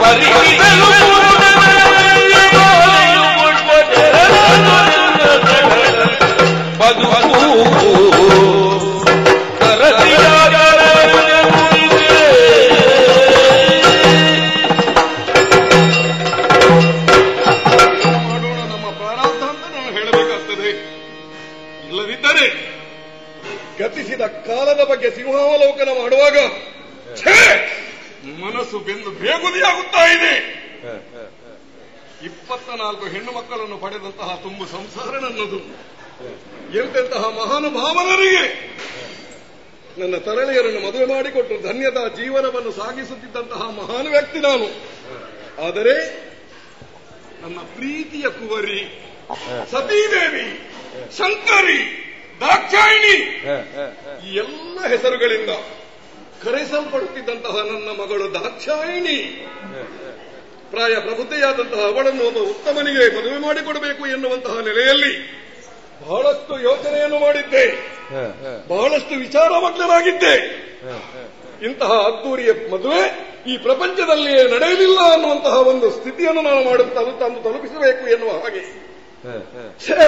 ಅರಿಗಿದಲು ಬದುಕು ಮಾಡೋಣ ನಮ್ಮ ಪ್ರಾರಾಬ್ಧ ಅಂತ ನಾವು ಹೇಳಬೇಕಾಗ್ತದೆ ಇಲ್ಲದಿದ್ದರೆ ಗತಿಸಿದ ಕಾಲದ ಬಗ್ಗೆ ಸಿಂಹಾವಲೋಕನ ಮಾಡುವಾಗ ಛೇ! ಮನಸ್ಸು ಬೆಂದು ಬೇಗುದಿಯಾಗುತ್ತಾ ಇದೆ ಇಪ್ಪತ್ತ ನಾಲ್ಕು ಹೆಣ್ಣು ಮಕ್ಕಳನ್ನು ಪಡೆದಂತಹ ತುಂಬು ಸಂಸಾರ ನನ್ನದು ಎಂತೆಂತಹ ಮಹಾನುಭಾವನರಿಗೆ ನನ್ನ ತರಳೆಯರನ್ನು ಮದುವೆ ಮಾಡಿಕೊಟ್ಟು ಧನ್ಯದ ಜೀವನವನ್ನು ಸಾಗಿಸುತ್ತಿದ್ದಂತಹ ಮಹಾನ್ ವ್ಯಕ್ತಿ ನಾನು ಆದರೆ ನನ್ನ ಪ್ರೀತಿಯ ಕುವರಿ ಸತೀದೇವಿ ಶಂಕರಿ ದಾಕ್ಷಾಯಿಣಿ ಈ ಎಲ್ಲ ಹೆಸರುಗಳಿಂದ ಕರೆಸಲ್ಪಡುತ್ತಿದ್ದಂತಹ ನನ್ನ ಮಗಳು ದಾಕ್ಷಾಯಿಣಿ ಪ್ರಾಯ ಪ್ರಬುದ್ಧೆಯಾದಂತಹ ಅವಳನ್ನು ಒಬ್ಬ ಉತ್ತಮನಿಗೆ ಮದುವೆ ಮಾಡಿಕೊಡಬೇಕು ಎನ್ನುವಂತಹ ನೆಲೆಯಲ್ಲಿ ಬಹಳಷ್ಟು ಯೋಚನೆಯನ್ನು ಮಾಡಿದ್ದೆ ಬಹಳಷ್ಟು ವಿಚಾರಮಗ್ನನಾಗಿದ್ದೆ ಇಂತಹ ಅದ್ದೂರಿಯ ಮದುವೆ ಈ ಪ್ರಪಂಚದಲ್ಲಿಯೇ ನಡೆಯಲಿಲ್ಲ ಅನ್ನುವಂತಹ ಒಂದು ಸ್ಥಿತಿಯನ್ನು ನಾನು ಮಾಡುತ್ತಾ ತಂದು ತಲುಪಿಸಬೇಕು ಎನ್ನುವ ಹಾಗೆ ಛೇ!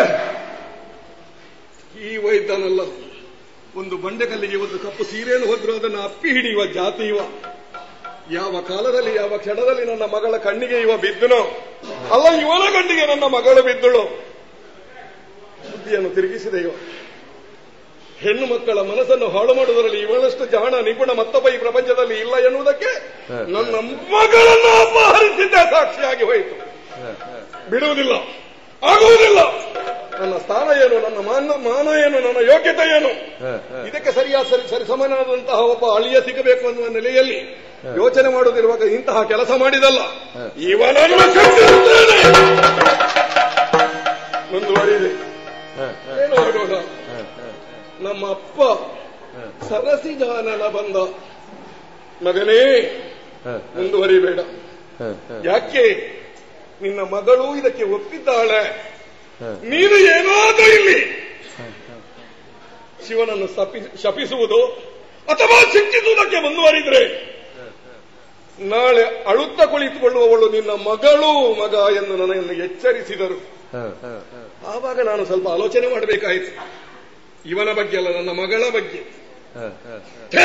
ಈ ವೈದ್ಯನಲ್ಲ ಒಂದು ಬಂಡೆಕಲ್ಲಿಗೆ ಒಂದು ಕಪ್ಪು ಸೀರೆಯನ್ನು ಹೋದ್ರು ಅದನ್ನು ಅಪ್ಪಿ ಹಿಡಿಯುವ ಜಾತಿ ಇವ ಯಾವ ಕಾಲದಲ್ಲಿ ಯಾವ ಕ್ಷಣದಲ್ಲಿ ನನ್ನ ಮಗಳ ಕಣ್ಣಿಗೆ ಇವ ಬಿದ್ದನೋ ಅಲ್ಲ ಇವನ ಕಣ್ಣಿಗೆ ನನ್ನ ಮಗಳು ಬಿದ್ದಳು ಬುದ್ಧಿಯನ್ನು ತಿರುಗಿಸಿದೆ ಇವ ಹೆಣ್ಣು ಮಕ್ಕಳ ಮನಸ್ಸನ್ನು ಹಾಳು ಮಾಡುವುದರಲ್ಲಿ ಇವಳಷ್ಟು ಜಾಣ ನಿಪುಣ ಮತ್ತೊಬ್ಬ ಈ ಪ್ರಪಂಚದಲ್ಲಿ ಇಲ್ಲ ಎನ್ನುವುದಕ್ಕೆ ನನ್ನ ಮಗಳನ್ನು ಅಪಹರಿಸಿದ್ದ ಸಾಕ್ಷಿಯಾಗಿ ಹೋಯಿತು ಬಿಡುವುದಿಲ್ಲ ಆಗುವುದಿಲ್ಲ ನನ್ನ ಸ್ಥಾನ ಏನು ನನ್ನ ಮಾನ ಮಾನ ಏನು ನನ್ನ ಯೋಗ್ಯತೆ ಏನು ಇದಕ್ಕೆ ಸರಿಯಾದ ಸರಿ ಸರಿ ಸಮಾನವಾದಂತಹ ಒಬ್ಬ ಅಳಿಯ ಸಿಗಬೇಕು ಅನ್ನುವ ನೆಲೆಯಲ್ಲಿ ಯೋಚನೆ ಮಾಡುವುದಿರುವಾಗ ಇಂತಹ ಕೆಲಸ ಮಾಡಿದಲ್ಲ ಇವನನ್ನು ಕಟ್ಟಿರುತ್ತೇನೆ ಮುಂದುವರಿದೆ ಏನು ಮಾಡೋಣ ನಮ್ಮ ಅಪ್ಪ ಸರಸಿ ಜಾನನ ಬಂದ ಮಗನೇ ಮುಂದುವರಿಬೇಡ ಯಾಕೆ ನಿನ್ನ ಮಗಳು ಇದಕ್ಕೆ ಒಪ್ಪಿದ್ದಾಳೆ ನೀನು ಏನಾದರೂ ಇಲ್ಲಿ ಶಿವನನ್ನು ಶಪಿ- ಶಪಿಸುವುದು ಅಥವಾ ಶಿಕ್ಷಿಸುವುದಕ್ಕೆ ಮುಂದುವರಿದ್ರೆ ನಾಳೆ ಅಳುತ್ತ ಕುಳಿತುಕೊಳ್ಳುವವಳು ನಿನ್ನ ಮಗಳು ಮಗ ಎಂದು ನನ್ನನ್ನು ಎಚ್ಚರಿಸಿದರು ಆವಾಗ ನಾನು ಸ್ವಲ್ಪ ಆಲೋಚನೆ ಮಾಡಬೇಕಾಯಿತು ಇವನ ಬಗ್ಗೆ ಅಲ್ಲ ನನ್ನ ಮಗಳ ಬಗ್ಗೆ ಛೇ!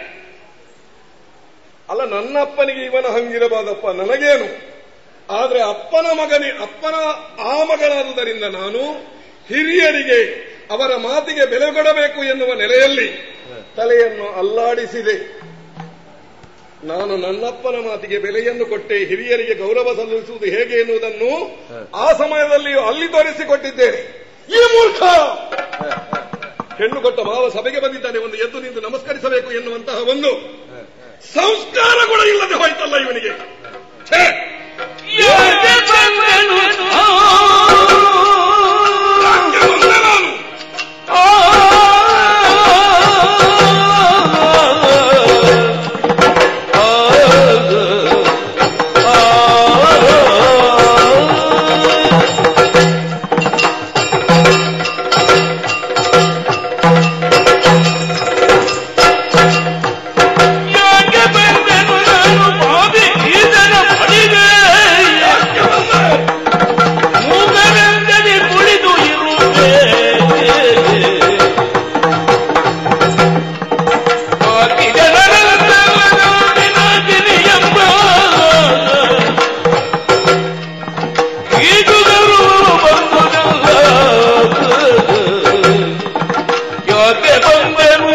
ಅಲ್ಲ ನನ್ನ ಅಪ್ಪನಿಗೆ ಇವನ ಹಂಗಿರಬಾರದಪ್ಪ ನನಗೇನು ಆದ್ರೆ ಅಪ್ಪನ ಮಗನಿ ಅಪ್ಪನ ಆ ಮಗನಾದುದರಿಂದ ನಾನು ಹಿರಿಯರಿಗೆ ಅವರ ಮಾತಿಗೆ ಬೆಲೆ ಕೊಡಬೇಕು ಎನ್ನುವ ನೆಲೆಯಲ್ಲಿ ತಲೆಯನ್ನು ಅಲ್ಲಾಡಿಸಿದೆ ನಾನು ನನ್ನಪ್ಪನ ಮಾತಿಗೆ ಬೆಲೆಯನ್ನು ಕೊಟ್ಟೆ ಹಿರಿಯರಿಗೆ ಗೌರವ ಸಲ್ಲಿಸುವುದು ಹೇಗೆ ಎನ್ನುವುದನ್ನು ಆ ಸಮಯದಲ್ಲಿ ಅಲ್ಲಿ ತೋರಿಸಿಕೊಟ್ಟಿದ್ದೇನೆ ಈ ಮೂರ್ಖ ಹೆಣ್ಣು ಕೊಟ್ಟ ಭಾವ ಸಭೆಗೆ ಬಂದಿದ್ದಾನೆ ಒಂದು ಎದ್ದು ನಿಂತು ನಮಸ್ಕರಿಸಬೇಕು ಎನ್ನುವಂತಹ ಒಂದು ಸಂಸ್ಕಾರ ಕೂಡ ಇಲ್ಲದೆ ಹೋಯ್ತಲ್ಲ ಇವನಿಗೆ ಛೇ! ಯಾಕೆ ಬಂದೆ ನಾನು? ಯಾಕೆ ಬಂದರು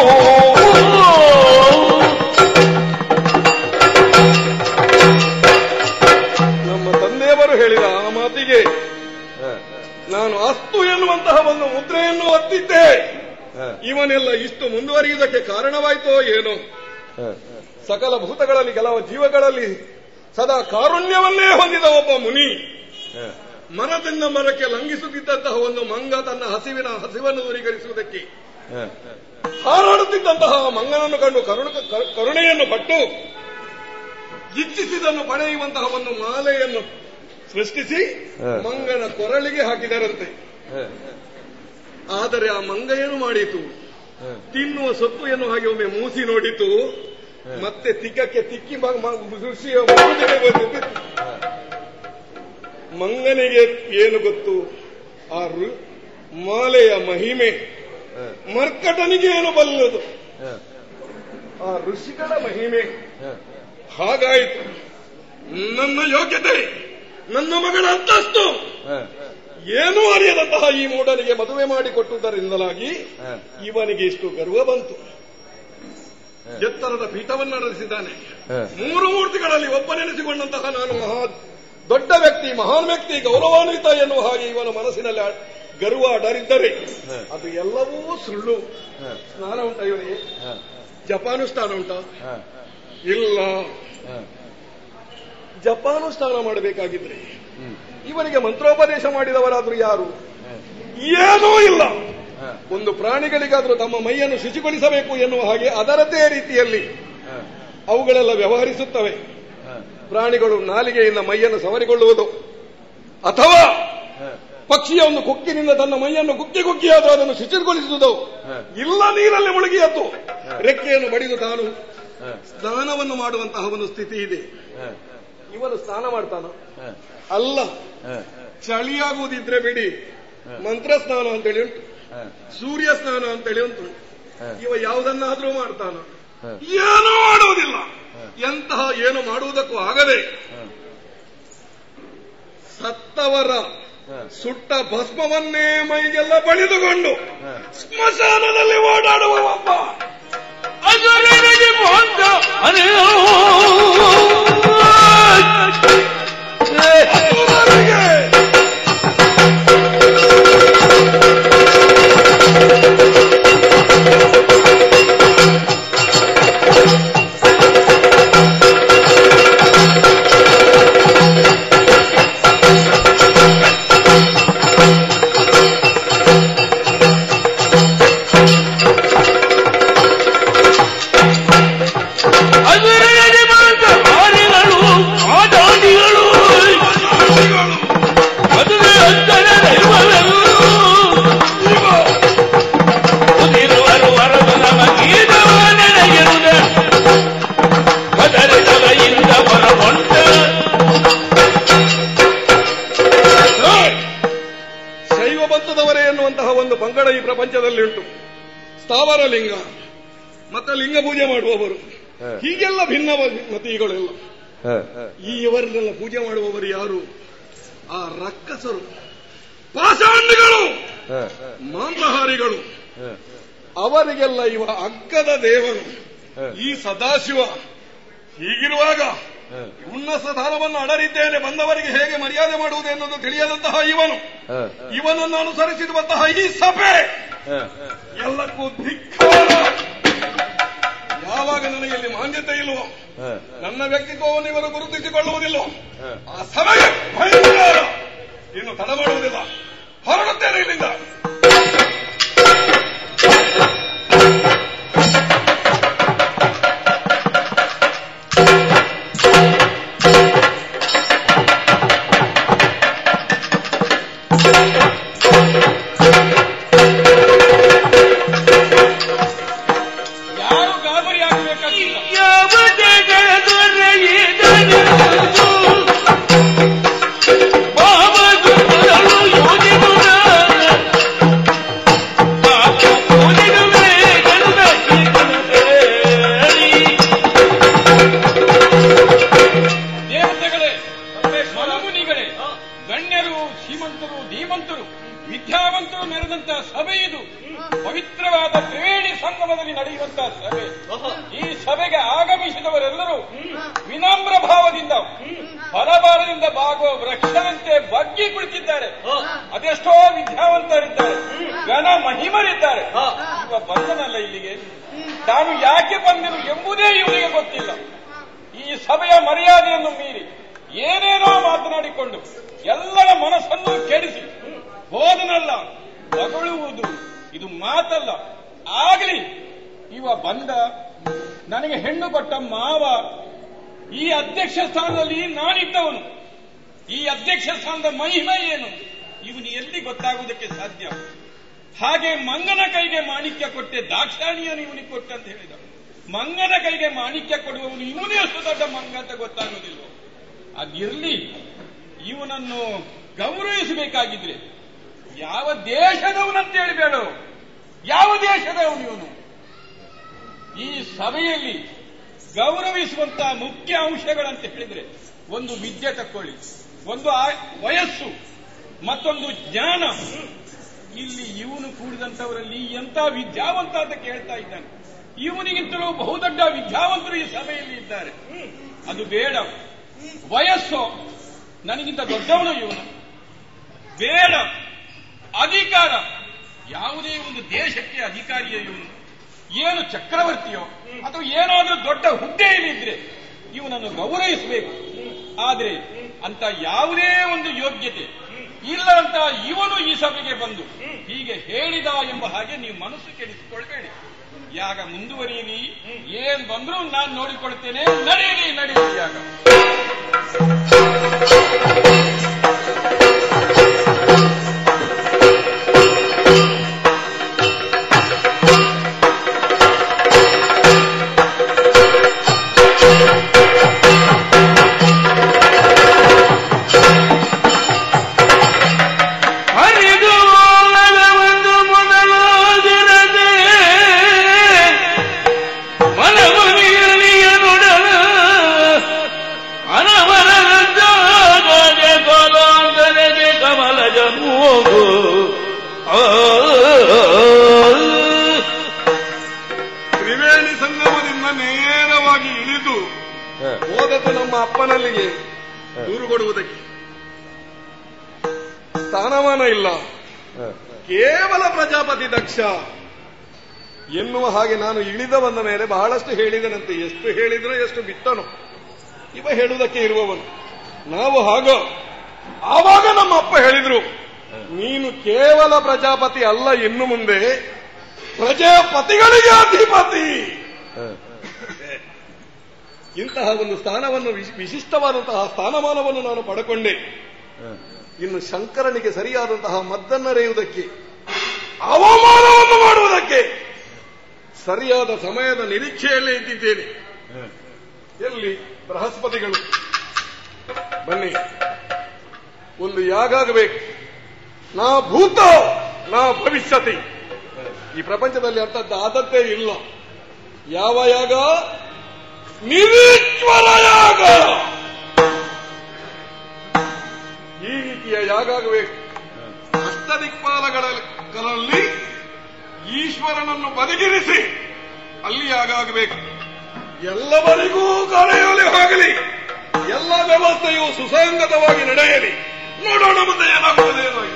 ನಮ್ಮ ತಂದೆಯವರು ಹೇಳಿದ ಆ ಮಾತಿಗೆ ನಾನು ಅಸ್ತು ಎನ್ನುವಂತಹ ಒಂದು ಮುದ್ರೆಯನ್ನು ಒತ್ತಿದ್ದೆ ಇವನೆಲ್ಲ ಇಷ್ಟು ಮುಂದುವರಿಯುವುದಕ್ಕೆ ಕಾರಣವಾಯಿತೋ ಏನೋ ಸಕಲ ಭೂತಗಳಲ್ಲಿ ಕೆಲವು ಜೀವಗಳಲ್ಲಿ ಸದಾ ಕಾರುಣ್ಯವನ್ನೇ ಹೊಂದಿದ ಒಬ್ಬ ಮುನಿ ಮರದಿಂದ ಮರಕ್ಕೆ ಲಂಘಿಸುತ್ತಿದ್ದಂತಹ ಒಂದು ಮಂಗ ತನ್ನ ಹಸಿವಿನ ಹಸಿವನ್ನು ದೂರೀಕರಿಸುವುದಕ್ಕೆ ಹಾರಾಡುತ್ತಿದ್ದಂತಹ ಮಂಗನನ್ನು ಕಂಡು ಕರುಣ ಕರು- ಕರುಣೆಯನ್ನು ಪಟ್ಟು ಇಚ್ಛಿಸಿದನ್ನು ಪಡೆಯುವಂತಹ ಒಂದು ಮಾಲೆಯನ್ನು ಸೃಷ್ಟಿಸಿ ಮಂಗನ ಕೊರಳಿಗೆ ಹಾಕಿದರಂತೆ ಆದರೆ ಆ ಮಂಗ ಏನು ಮಾಡಿತು ತಿನ್ನುವ ಸೊತ್ತು ಎನ್ನುವ ಹಾಗೆ ಒಮ್ಮೆ ಮೂಸಿ ನೋಡಿತು ಮತ್ತೆ ತಿಕ್ಕಕ್ಕೆ ತಿಕ್ಕಿ ಮ- ಮ- ಋಷಿಯ ಮಗುವಿಗೆ ಬಂದು ಬಿತ್ತು. ಮಂಗನಿಗೆ ಏನು ಗೊತ್ತು ಆ ಋ- ಮಾಲೆಯ ಮಹಿಮೆ ಮರ್ಕಟನಿಗೆ ಏನು ಬಲ್ಲದು ಆ ಋಷಿಗಳ ಮಹಿಮೆ ಹಾಗಾಯಿತು ನನ್ನ ಯೋಗ್ಯತೆ ನನ್ನ ಮಗಳ ಅಂತಸ್ತು ಏನೂ ಅರಿಯದಂತಹ ಈ ಮೂಡನಿಗೆ ಮದುವೆ ಮಾಡಿಕೊಟ್ಟುದರಿಂದಲಾಗಿ ಇವನಿಗೆ ಇಷ್ಟು ಗರ್ವ ಬಂತು ಎತ್ತರದ ಪೀಠವನ್ನು ನಡೆಸಿದ್ದಾನೆ ಮೂರು ಮೂರ್ತಿಗಳಲ್ಲಿ ಒಬ್ಬನೆನಿಸಿಕೊಂಡಂತಹ ನಾನು ಮಹಾ ದೊಡ್ಡ ವ್ಯಕ್ತಿ ಮಹಾನ್ ವ್ಯಕ್ತಿ ಗೌರವಾನ್ವಿತ ಎನ್ನುವ ಹಾಗೆ ಇವನ ಮನಸ್ಸಿನಲ್ಲಿ ಆ ಗರ್ವ ಅಡರಿದ್ದರೆ ಅದು ಎಲ್ಲವೂ ಸುಳ್ಳು ಸ್ನಾನ ಉಂಟ ಇವನಿಗೆ ಜಪಾನುಷ್ಠಾನ ಉಂಟ ಇಲ್ಲ ಜಪಾನುಷ್ಠಾನ ಮಾಡಬೇಕಾಗಿದ್ರೆ ಇವನಿಗೆ ಮಂತ್ರೋಪದೇಶ ಮಾಡಿದವರಾದ್ರೂ ಯಾರು ಏನೂ ಇಲ್ಲ ಒಂದು ಪ್ರಾಣಿಗಳಿಗಾದ್ರೂ ತಮ್ಮ ಮೈಯನ್ನು ಶುಚಿಗೊಳಿಸಬೇಕು ಎನ್ನುವ ಹಾಗೆ ಅದರದೇ ರೀತಿಯಲ್ಲಿ ಅವುಗಳೆಲ್ಲ ವ್ಯವಹರಿಸುತ್ತವೆ ಪ್ರಾಣಿಗಳು ನಾಲಿಗೆಯಿಂದ ಮೈಯನ್ನು ಸವರಿಕೊಳ್ಳುವುದು ಅಥವಾ ಪಕ್ಷಿಯ ಒಂದು ಕುಕ್ಕಿನಿಂದ ತನ್ನ ಮೈಯನ್ನು ಕುಕ್ಕಿ ಕುಕ್ಕಿಯಾದರೂ ಅದನ್ನು ಶುಚಿಗೊಳಿಸುವುದು ಇಲ್ಲ ನೀರಲ್ಲಿ ಮುಳುಗಿಯತ್ತು ರೆಕ್ಕೆಯನ್ನು ಬಡಿದು ತಾನು ಸ್ನಾನವನ್ನು ಮಾಡುವಂತಹ ಒಂದು ಸ್ಥಿತಿ ಇದೆ ಇವನು ಸ್ನಾನ ಮಾಡ್ತಾನ ಅಲ್ಲ ಚಳಿಯಾಗುವುದಿದ್ರೆ ಬಿಡಿ ಮಂತ್ರ ಸ್ನಾನ ಅಂತೇಳಿ ಉಂಟು ಸೂರ್ಯ ಸ್ನಾನ ಅಂತೇಳಿ ಉಂಟು ಇವ ಯಾವುದನ್ನಾದ್ರೂ ಮಾಡ್ತಾನ ಏನೂ ಮಾಡುವುದಿಲ್ಲ ಎಂತಹ ಏನು ಮಾಡುವುದಕ್ಕೂ ಆಗದೆ ಸತ್ತವರ ಸುಟ್ಟ ಭಸ್ಮವನ್ನೇ ಮೈಗೆಲ್ಲ ಬಳಿದುಕೊಂಡು ಸ್ಮಶಾನದಲ್ಲಿ ಓಡಾಡುವ ಒಬ್ಬ ಅದರೊಳಗೆ ಬಂದ ಅನೆಯೋ. ಅದುವರೆಗೆ ಅದರೊಳಗೆ ಬಂದ ಆನೆಗಳು, ಆಟಾಡಿಗಳು. ಮದುವೆ ಅಂತರ ದೈವವೆಲ್ಲೂ. ಉದಿರುವರು ವರದು ನಮಗೀದವ ನೆನೆಗಿರುದ. ಕದರಿದವೆಯಿಂದ ಹೊರಗೊಂಡ. ಶೈವ ಬಂಧದವರೇ ಎನ್ನುವಂತಹ ಒಂದು ಪಂಗಡ ಈ ಪ್ರಪಂಚದಲ್ಲಿ ಉಂಟು ಸ್ಥಾವರ ಲಿಂಗ ಮತ್ತೆ ಲಿಂಗ ಪೂಜೆ ಮಾಡುವವರು ಹೀಗೆಲ್ಲ ಭಿನ್ನ ಮತೀಗಳೆಲ್ಲ ಈ ಇವರನ್ನೆಲ್ಲ ಪೂಜೆ ಮಾಡುವವರು ಯಾರು ಆ ರಕ್ಕಸರು ಪಾಷಾಂಡಿಗಳು ಮಾಂಸಾಹಾರಿಗಳು ಅವರಿಗೆಲ್ಲ ಇವ ಅಗ್ಗದ ದೇವರು ಈ ಸದಾಶಿವ ಹೀಗಿರುವಾಗ ಉನ್ನತ ಸ್ಥಾನವನ್ನು ಅಡರಿದ್ದೇನೆ ಬಂದವರಿಗೆ ಹೇಗೆ ಮರ್ಯಾದೆ ಮಾಡುವುದು ಎನ್ನುವುದು ತಿಳಿಯದಂತಹ ಇವನು ಇವನನ್ನು ಅನುಸರಿಸಿರುವಂತಹ ಈ ಸಭೆ ಎಲ್ಲಕ್ಕೂ ಧಿಕ್ಕಾರ ಯಾವಾಗ ನನಗೆ ಇಲ್ಲಿ ಮಾನ್ಯತೆ ಇಲ್ವೋ ನನ್ನ ವ್ಯಕ್ತಿತ್ವವನ್ನು ಇವರು ಗುರುತಿಸಿಕೊಳ್ಳುವುದಿಲ್ಲೋ ಆ ಸಭೆಗೆ ಭಯಂಕರ ಇನ್ನು ತಡ ಮಾಡುವುದಿಲ್ಲ ಹೊರಡುತ್ತೇನೆ ಇಲ್ಲಿಂದ ಯಾರು ಗಾಬರಿಯಾಗಬೇಕಾಗಿಲ್ಲ ಯಾವುದೆಗಳ ದೊರೆಯಿದೆನೆಂದು ಬಾಬಗುರುಗಳು ಯೋಜಿಸುವ ಪಾಪ ಓದಿದುವೆ ಗಂಧಕ್ಕೆ ಗಂಧೇರಿ. ದೇವತೆಗಳೇ ಮಲಗುನಿಗಳೇ ಗಣ್ಯರು ಶ್ರೀಮಂತರು ಧೀಮಂತರು ವಿದ್ಯಾವಂತರು ನೆರೆದಂತಹ ಸಭೆ ಇದು ಪವಿತ್ರವಾದ ತ್ರಿವೇಣಿ ಸಂಗಮದಲ್ಲಿ ನಡೆಯುವಂತಹ ಸಭೆ ಈ ಸಭೆಗೆ ಆಗಮಿಸಿದವರೆಲ್ಲರೂ ವಿನಮ್ರ ಭಾವದಿಂದ ಬಲಬಾರದಿಂದ ಬಾಗುವ ವೃಕ್ಷದಂತೆ ಬಗ್ಗಿ ಕುಳಿತಿದ್ದಾರೆ ಅದೆಷ್ಟೋ ವಿದ್ಯಾವಂತರಿದ್ದಾರೆ ಘನ ಮಹಿಮರಿದ್ದಾರೆ ಇವ ಬಂದನಲ್ಲ ಇಲ್ಲಿಗೆ ತಾನು ಯಾಕೆ ಬಂದನು ಎಂಬುದೇ ಇವರಿಗೆ ಗೊತ್ತಿಲ್ಲ ಈ ಸಭೆಯ ಮರ್ಯಾದೆಯನ್ನು ಮೀರಿ ಏನೇನೋ ಮಾತನಾಡಿಕೊಂಡು ಎಲ್ಲರ ಮನಸ್ಸನ್ನು ಕೆಡಿಸಿ ಹೋದನಲ್ಲ ಹೊಗಳುವುದು ಇದು ಮಾತಲ್ಲ ಆಗಲಿ ಇವ ಬಂದ ನನಗೆ ಹೆಣ್ಣು ಕೊಟ್ಟ ಮಾವ ಈ ಅಧ್ಯಕ್ಷ ಸ್ಥಾನದಲ್ಲಿ ನಾನಿದ್ದವನು ಈ ಅಧ್ಯಕ್ಷ ಸ್ಥಾನದ ಮಹಿಮೆ ಏನು ಇವನು ಎಲ್ಲಿ ಗೊತ್ತಾಗುವುದಕ್ಕೆ ಸಾಧ್ಯ ಹಾಗೆ ಮಂಗನ ಕೈಗೆ ಮಾಣಿಕ್ಯ ಕೊಟ್ಟೆ ದಾಕ್ಷಾಣಿಯನ್ನು ಇವನಿಗೆ ಕೊಟ್ಟಂತ ಹೇಳಿದ ಮಂಗನ ಕೈಗೆ ಮಾಣಿಕ್ಯ ಕೊಡುವವನು ಇವನೇ ಅಷ್ಟು ದೊಡ್ಡ ಮಂಗ ಅಂತ ಗೊತ್ತಾಗೋದಿಲ್ಲ ಅದಿರ್ಲಿ ಇವನನ್ನು ಗೌರವಿಸಬೇಕಾಗಿದ್ರೆ ಯಾವ ದೇಶದವನಂತ ಹೇಳಬೇಡ ಯಾವ ದೇಶದವನು ಇವನು ಈ ಸಭೆಯಲ್ಲಿ ಗೌರವಿಸುವಂತಹ ಮುಖ್ಯ ಅಂಶಗಳಂತ ಹೇಳಿದ್ರೆ ಒಂದು ವಿದ್ಯೆ ತಕ್ಕೊಳ್ಳಿ ಒಂದು ಆ- ವಯಸ್ಸು ಮತ್ತೊಂದು ಜ್ಞಾನ ಇಲ್ಲಿ ಇವನು ಕೂಡಿದಂತವರಲ್ಲಿ ಎಂತ ವಿದ್ಯಾವಂತ ಅಂತ ಕೇಳ್ತಾ ಇದ್ದಾನೆ ಇವನಿಗಿಂತಲೂ ಬಹುದೊಡ್ಡ ವಿದ್ಯಾವಂತರು ಈ ಸಭೆಯಲ್ಲಿ ಇದ್ದಾರೆ ಅದು ಬೇಡ ವಯಸ್ಸು ನನಗಿಂತ ದೊಡ್ಡವನು ಇವನು ಬೇಡ ಅಧಿಕಾರ ಯಾವುದೇ ಒಂದು ದೇಶಕ್ಕೆ ಅಧಿಕಾರಿಯೇ ಇವನು ಏನು ಚಕ್ರವರ್ತಿಯೋ ಅಥವಾ ಏನಾದರೂ ದೊಡ್ಡ ಹುದ್ದೆಯಲ್ಲಿ ಇದ್ರೆ ಇವನನ್ನು ಗೌರವಿಸಬೇಕು ಆದ್ರೆ ಅಂತ ಯಾವುದೇ ಒಂದು ಯೋಗ್ಯತೆ ಇಲ್ಲದಂತ ಇವನು ಈ ಸಭೆಗೆ ಬಂದು ಹೀಗೆ ಹೇಳಿದ ಎಂಬ ಹಾಗೆ ನೀವು ಮನಸ್ಸು ಕೆಡಿಸಿಕೊಳ್ಬೇಡಿ ಯಾಗ ಮುಂದುವರಿಯಲಿ ಏನ್ ಬಂದ್ರೂ ನಾನು ನೋಡಿಕೊಳ್ತೇನೆ ನಡೆಯಲಿ ನಡೆಯಲಿ ಯಾಗ ಹರಿದು ಮನವನ್ನು ಮೊದಲಾದಿರದೆ ಮನಮುನಿಯಲಿಯ ನುಡಲ ಅನವರಜಾಗೆ ಕೋಲಾಂತನೆಗೆ ಕಮಲಜ ಮೂಗು ಆ ತ್ರಿವೇಣಿ ಸಂಗಮದಿಂದ ನೇರವಾಗಿ ಇಳಿದು ಹೋದದ್ದು ನಮ್ಮ ಅಪ್ಪನಲ್ಲಿಗೆ ದೂರು ಕೊಡುವುದಕ್ಕೆ ಸ್ಥಾನಮಾನ ಇಲ್ಲ ಕೇವಲ ಪ್ರಜಾಪತಿ ದಕ್ಷ ಎನ್ನುವ ಹಾಗೆ ನಾನು ಇಳಿದ ಬಂದ ಮೇಲೆ ಬಹಳಷ್ಟು ಹೇಳಿದನಂತೆ ಎಷ್ಟು ಹೇಳಿದ್ರು ಎಷ್ಟು ಬಿಟ್ಟನು ಇವ ಹೇಳುವುದಕ್ಕೆ ಇರುವವನು ನಾವು ಹಾಗೋ ಆವಾಗ ನಮ್ಮ ಅಪ್ಪ ಹೇಳಿದ್ರು ನೀನು ಕೇವಲ ಪ್ರಜಾಪತಿ ಅಲ್ಲ ಇನ್ನು ಮುಂದೆ ಪ್ರಜಾಪತಿಗಳಿಗೆ ಅಧಿಪತಿ ಇಂತಹ ಒಂದು ಸ್ಥಾನವನ್ನು ವಿಶ್- ವಿಶಿಷ್ಟವಾದಂತಹ ಸ್ಥಾನಮಾನವನ್ನು ನಾನು ಪಡ್ಕೊಂಡೆ ಇನ್ನು ಶಂಕರನಿಗೆ ಸರಿಯಾದಂತಹ ಮದ್ದನ್ನರೆಯುವುದಕ್ಕೆ ಅವಮಾನವನ್ನು ಮಾಡುವುದಕ್ಕೆ ಸರಿಯಾದ ಸಮಯದ ನಿರೀಕ್ಷೆಯಲ್ಲೇ ಇದ್ದಿದ್ದೇನೆ ಎಲ್ಲಿ ಬೃಹಸ್ಪತಿಗಳು ಬನ್ನಿ ಒಂದು ಯಾಗ ಆಗಬೇಕು ನಾ ಭೂತ ನಾ ಭವಿಷ್ಯತಿ ಈ ಪ್ರಪಂಚದಲ್ಲಿ ಅಂತದ್ದು ಆದದ್ದೇ ಇಲ್ಲ ಯಾವ ಯಾಗ ನಿರೀಶ್ವರ ಯಾಗ ಈ ರೀತಿಯ ಯಾಗ ಆಗಬೇಕು ಅಷ್ಟದಿಕ್ಪಾಲಗಳಲ್ಲಿ ಈಶ್ವರನನ್ನು ಬದಿಗಿರಿಸಿ ಅಲ್ಲಿ ಯಾಗ ಆಗಬೇಕು ಎಲ್ಲವರಿಗೂ ಕಳೆಯಲಿ ಹೋಗಲಿ ಎಲ್ಲ ವ್ಯವಸ್ಥೆಯು ಸುಸಂಗತವಾಗಿ ನಡೆಯಲಿ ನೋಡೋಣ ಮುಂದೆ ಏನಾಗುತ್ತದೆ ಏನಾಗಿ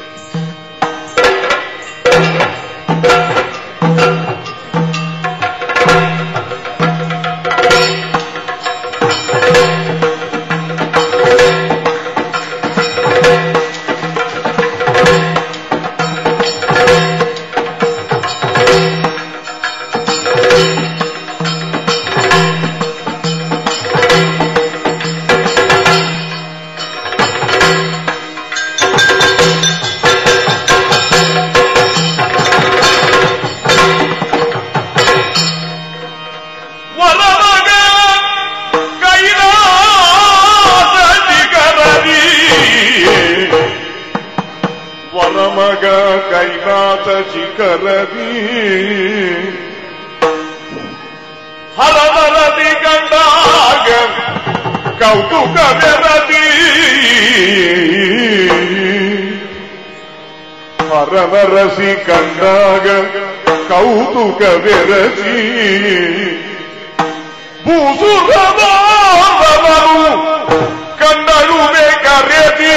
ವರಮಗ ಕೈಲಾಸ ಶಿಖರದಿ ವರಮಗ ಕೈಲಾಸ ಶಿಖರದಿ ಹರವರದಿ ಕಂಡಾಗ ಕೌತುಕ ಬೆರದಿ ಹರವರಸಿ ಕಂಡಾಗ ಕೌತುಕ ಬೆರಸಿ ಭೂಸುರದವರು ಕಂಡಳುವೆ ಕರೆದಿ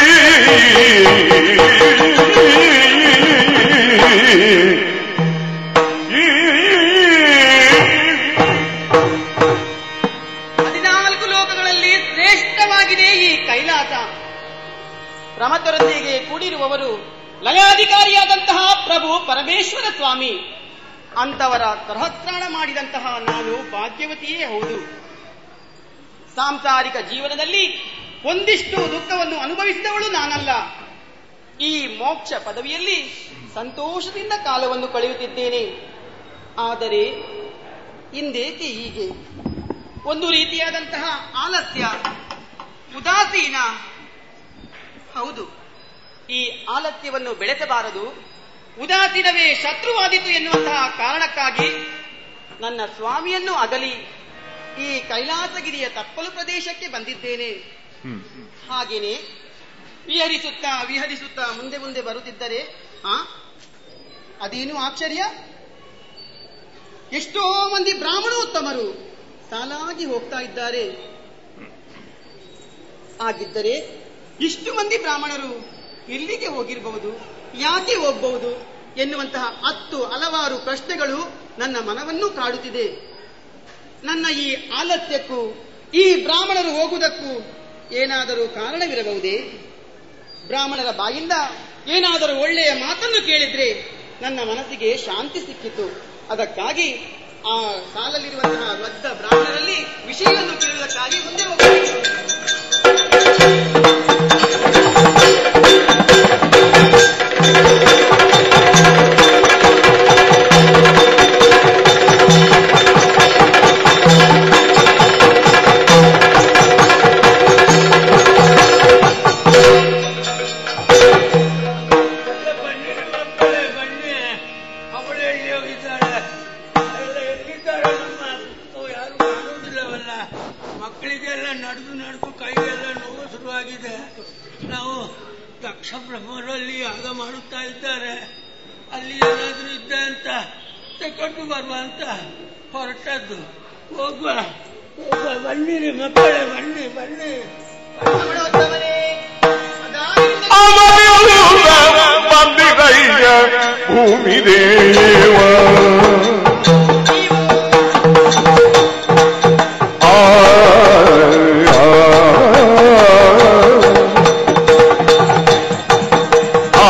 ಹದಿನಾಲ್ಕು ಲೋಕಗಳಲ್ಲಿ ಶ್ರೇಷ್ಠವಾಗಿದೆ ಈ ಕೈಲಾಸ ಪ್ರಮತರೊಂದಿಗೆ ಕೂಡಿರುವವರು ಲಯಾಧಿಕಾರಿಯಾದಂತಹ ಪ್ರಭು ಪರಮೇಶ್ವರ ಸ್ವಾಮಿ ಅಂತವರ ಸಹಸ್ರಾಣ ಮಾಡಿದಂತಹ ನಾನು ಭಾಗ್ಯವತಿಯೇ ಹೌದು ಸಾಂಸಾರಿಕ ಜೀವನದಲ್ಲಿ ಒಂದಿಷ್ಟು ದುಃಖವನ್ನು ಅನುಭವಿಸಿದವಳು ನಾನಲ್ಲ ಈ ಮೋಕ್ಷ ಪದವಿಯಲ್ಲಿ ಸಂತೋಷದಿಂದ ಕಾಲವನ್ನು ಕಳೆಯುತ್ತಿದ್ದೇನೆ ಆದರೆ ಇಂದೇಕೆ ಹೀಗೆ ಒಂದು ರೀತಿಯಾದಂತಹ ಆಲಸ್ಯ ಉದಾಸೀನ ಹೌದು ಈ ಆಲಸ್ಯವನ್ನು ಬೆಳೆಸಬಾರದು ಉದಾಸೀನವೇ ಶತ್ರುವಾದಿತು ಎನ್ನುವಂತಹ ಕಾರಣಕ್ಕಾಗಿ ನನ್ನ ಸ್ವಾಮಿಯನ್ನು ಅಗಲಿ ಈ ಕೈಲಾಸಗಿರಿಯ ತಪ್ಪಲು ಪ್ರದೇಶಕ್ಕೆ ಬಂದಿದ್ದೇನೆ ಹ್ಮ್ ಹಾಗೇನೆ ವಿಹರಿಸುತ್ತಾ ವಿಹರಿಸುತ್ತಾ ಮುಂದೆ ಮುಂದೆ ಬರುತ್ತಿದ್ದರೆ ಆ ಅದೇನು ಆಶ್ಚರ್ಯ ಎಷ್ಟೋ ಮಂದಿ ಬ್ರಾಹ್ಮಣೋತ್ತಮರು ಸಾಲಾಗಿ ಹೋಗ್ತಾ ಇದ್ದಾರೆ ಆಗಿದ್ದರೆ ಇಷ್ಟು ಮಂದಿ ಬ್ರಾಹ್ಮಣರು ಎಲ್ಲಿಗೆ ಹೋಗಿರಬಹುದು ಯಾಕೆ ಹೋಗಬಹುದು ಎನ್ನುವಂತಹ ಹತ್ತು ಹಲವಾರು ಪ್ರಶ್ನೆಗಳು ನನ್ನ ಮನವನ್ನು ಕಾಡುತ್ತಿದೆ ನನ್ನ ಈ ಆಲಸ್ಯಕ್ಕೂ ಈ ಬ್ರಾಹ್ಮಣರು ಹೋಗುವುದಕ್ಕೂ ಏನಾದರೂ ಕಾರಣವಿರಬಹುದೇ ಬ್ರಾಹ್ಮಣರ ಬಾಯಿಂದ ಏನಾದರೂ ಒಳ್ಳೆಯ ಮಾತನ್ನು ಕೇಳಿದ್ರೆ ನನ್ನ ಮನಸ್ಸಿಗೆ ಶಾಂತಿ ಸಿಕ್ಕಿತು ಅದಕ್ಕಾಗಿ ಆ ಸಾಲಲ್ಲಿರುವಂತಹ ದೊಡ್ಡ ಬ್ರಾಹ್ಮಣರಲ್ಲಿ ವಿಷಯವನ್ನು ಕೇಳುವುದಕ್ಕಾಗಿ ಮುಂದೆ ಹೋಗಬೇಕು ಬನ್ನಿ ಮಕ್ಕಳೇ ಬನ್ನಿ ಅವಳು ಎಲ್ಲಿ ಹೋಗಿದ್ದಾಳೆ ಎಲ್ಲ ಎಲ್ಲಿದ್ದಾರೆ ನಮ್ಮ ಓ, ಯಾರು ಕಾಣುವುದಿಲ್ಲವಲ್ಲ ಮಕ್ಕಳಿಗೆಲ್ಲ ನಡೆದು ನಡೆದು ಕೈಗೆಲ್ಲ ನೋವು ಶುರುವಾಗಿದೆ ನಾವು ದಕ್ಷ ಬ್ರಹ್ಮರಲ್ಲಿ ಯಾಗ ಮಾಡುತ್ತಾ ಇದ್ದಾರೆ ಅಲ್ಲಿ ಏನಾದ್ರೂ ಇದ್ದೆ ಅಂತ ತಕೊಂಡು ಬರುವ ಅಂತ ಹೊರಟದ್ದು ಹೋಗುವ ಹೋಗುವ ಬನ್ನಿರಿ ಮಕ್ಕಳೇ ಬನ್ನಿ ಬನ್ನಿ ಬ್ರಾಹ್ಮಣೋತ್ತಮರೇ, ಅದಾಗಿಂದ ಅವನಿರುದ ಬಂದಿದಯ್ಯ ಭೂಮಿ ದೇವ ಆ, ಆ,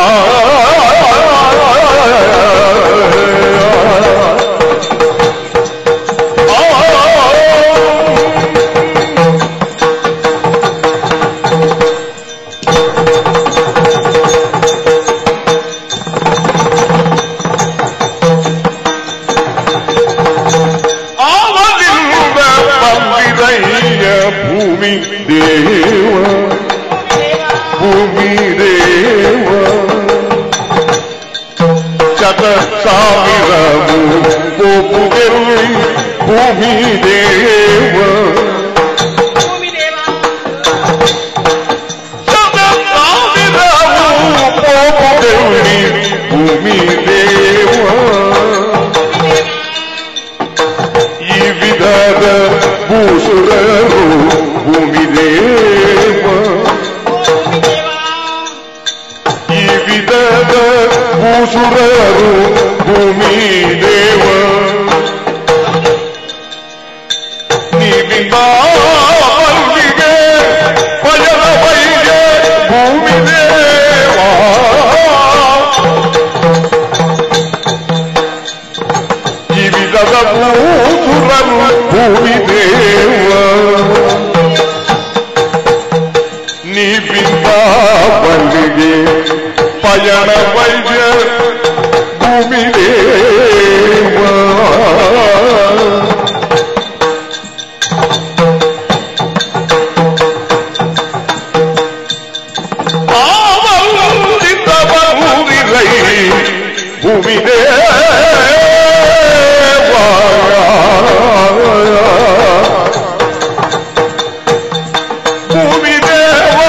ಆ, ಆ, ಅವನಿಂದ ಬಂದಿದಯ್ಯ ಭೂಮಿ ದೇವ ಭೂಮಿ ದೇವ ಶತ ಸಾವಿರ ಗೋಪುಗೆಲ್ಲಿ ಭೂಮಿ ದೇವ ಭೂಮಿ ದೇವ ಶತ ಸಾವಿರ ಗೋಪುಗೆಲ್ಲಿ ಭೂಮಿ ದೇವ ಈ ವಿಧದ ಭೂಸುರರು ಭೂಮಿ ದೇವ ಭೂಮಿ ದೇವ ಈ ವಿಧದ ಭೂಸುರರು ಭೂಮಿ ದೇವ ನೀವಿಂದ ಮಲ್ಲಿಗೆ ಭಜನ ಬೈಗೆ ಭೂಮಿ ದೇವ ಈ ವಿಧದ ಭೂಸುರರು ಭೂಮಿ ದೇವ ನೀವಿಂದ ಬಲ್ಲಿಗೆ ಪಯಣ ವೈದ್ಯ ಭೂಮಿ ದೇವ ಆವಲ್ಲಿದ್ದ ಬರುವುದಿರೈ ಭೂಮಿ ದೇವ ಭೂಮಿ ದೇವ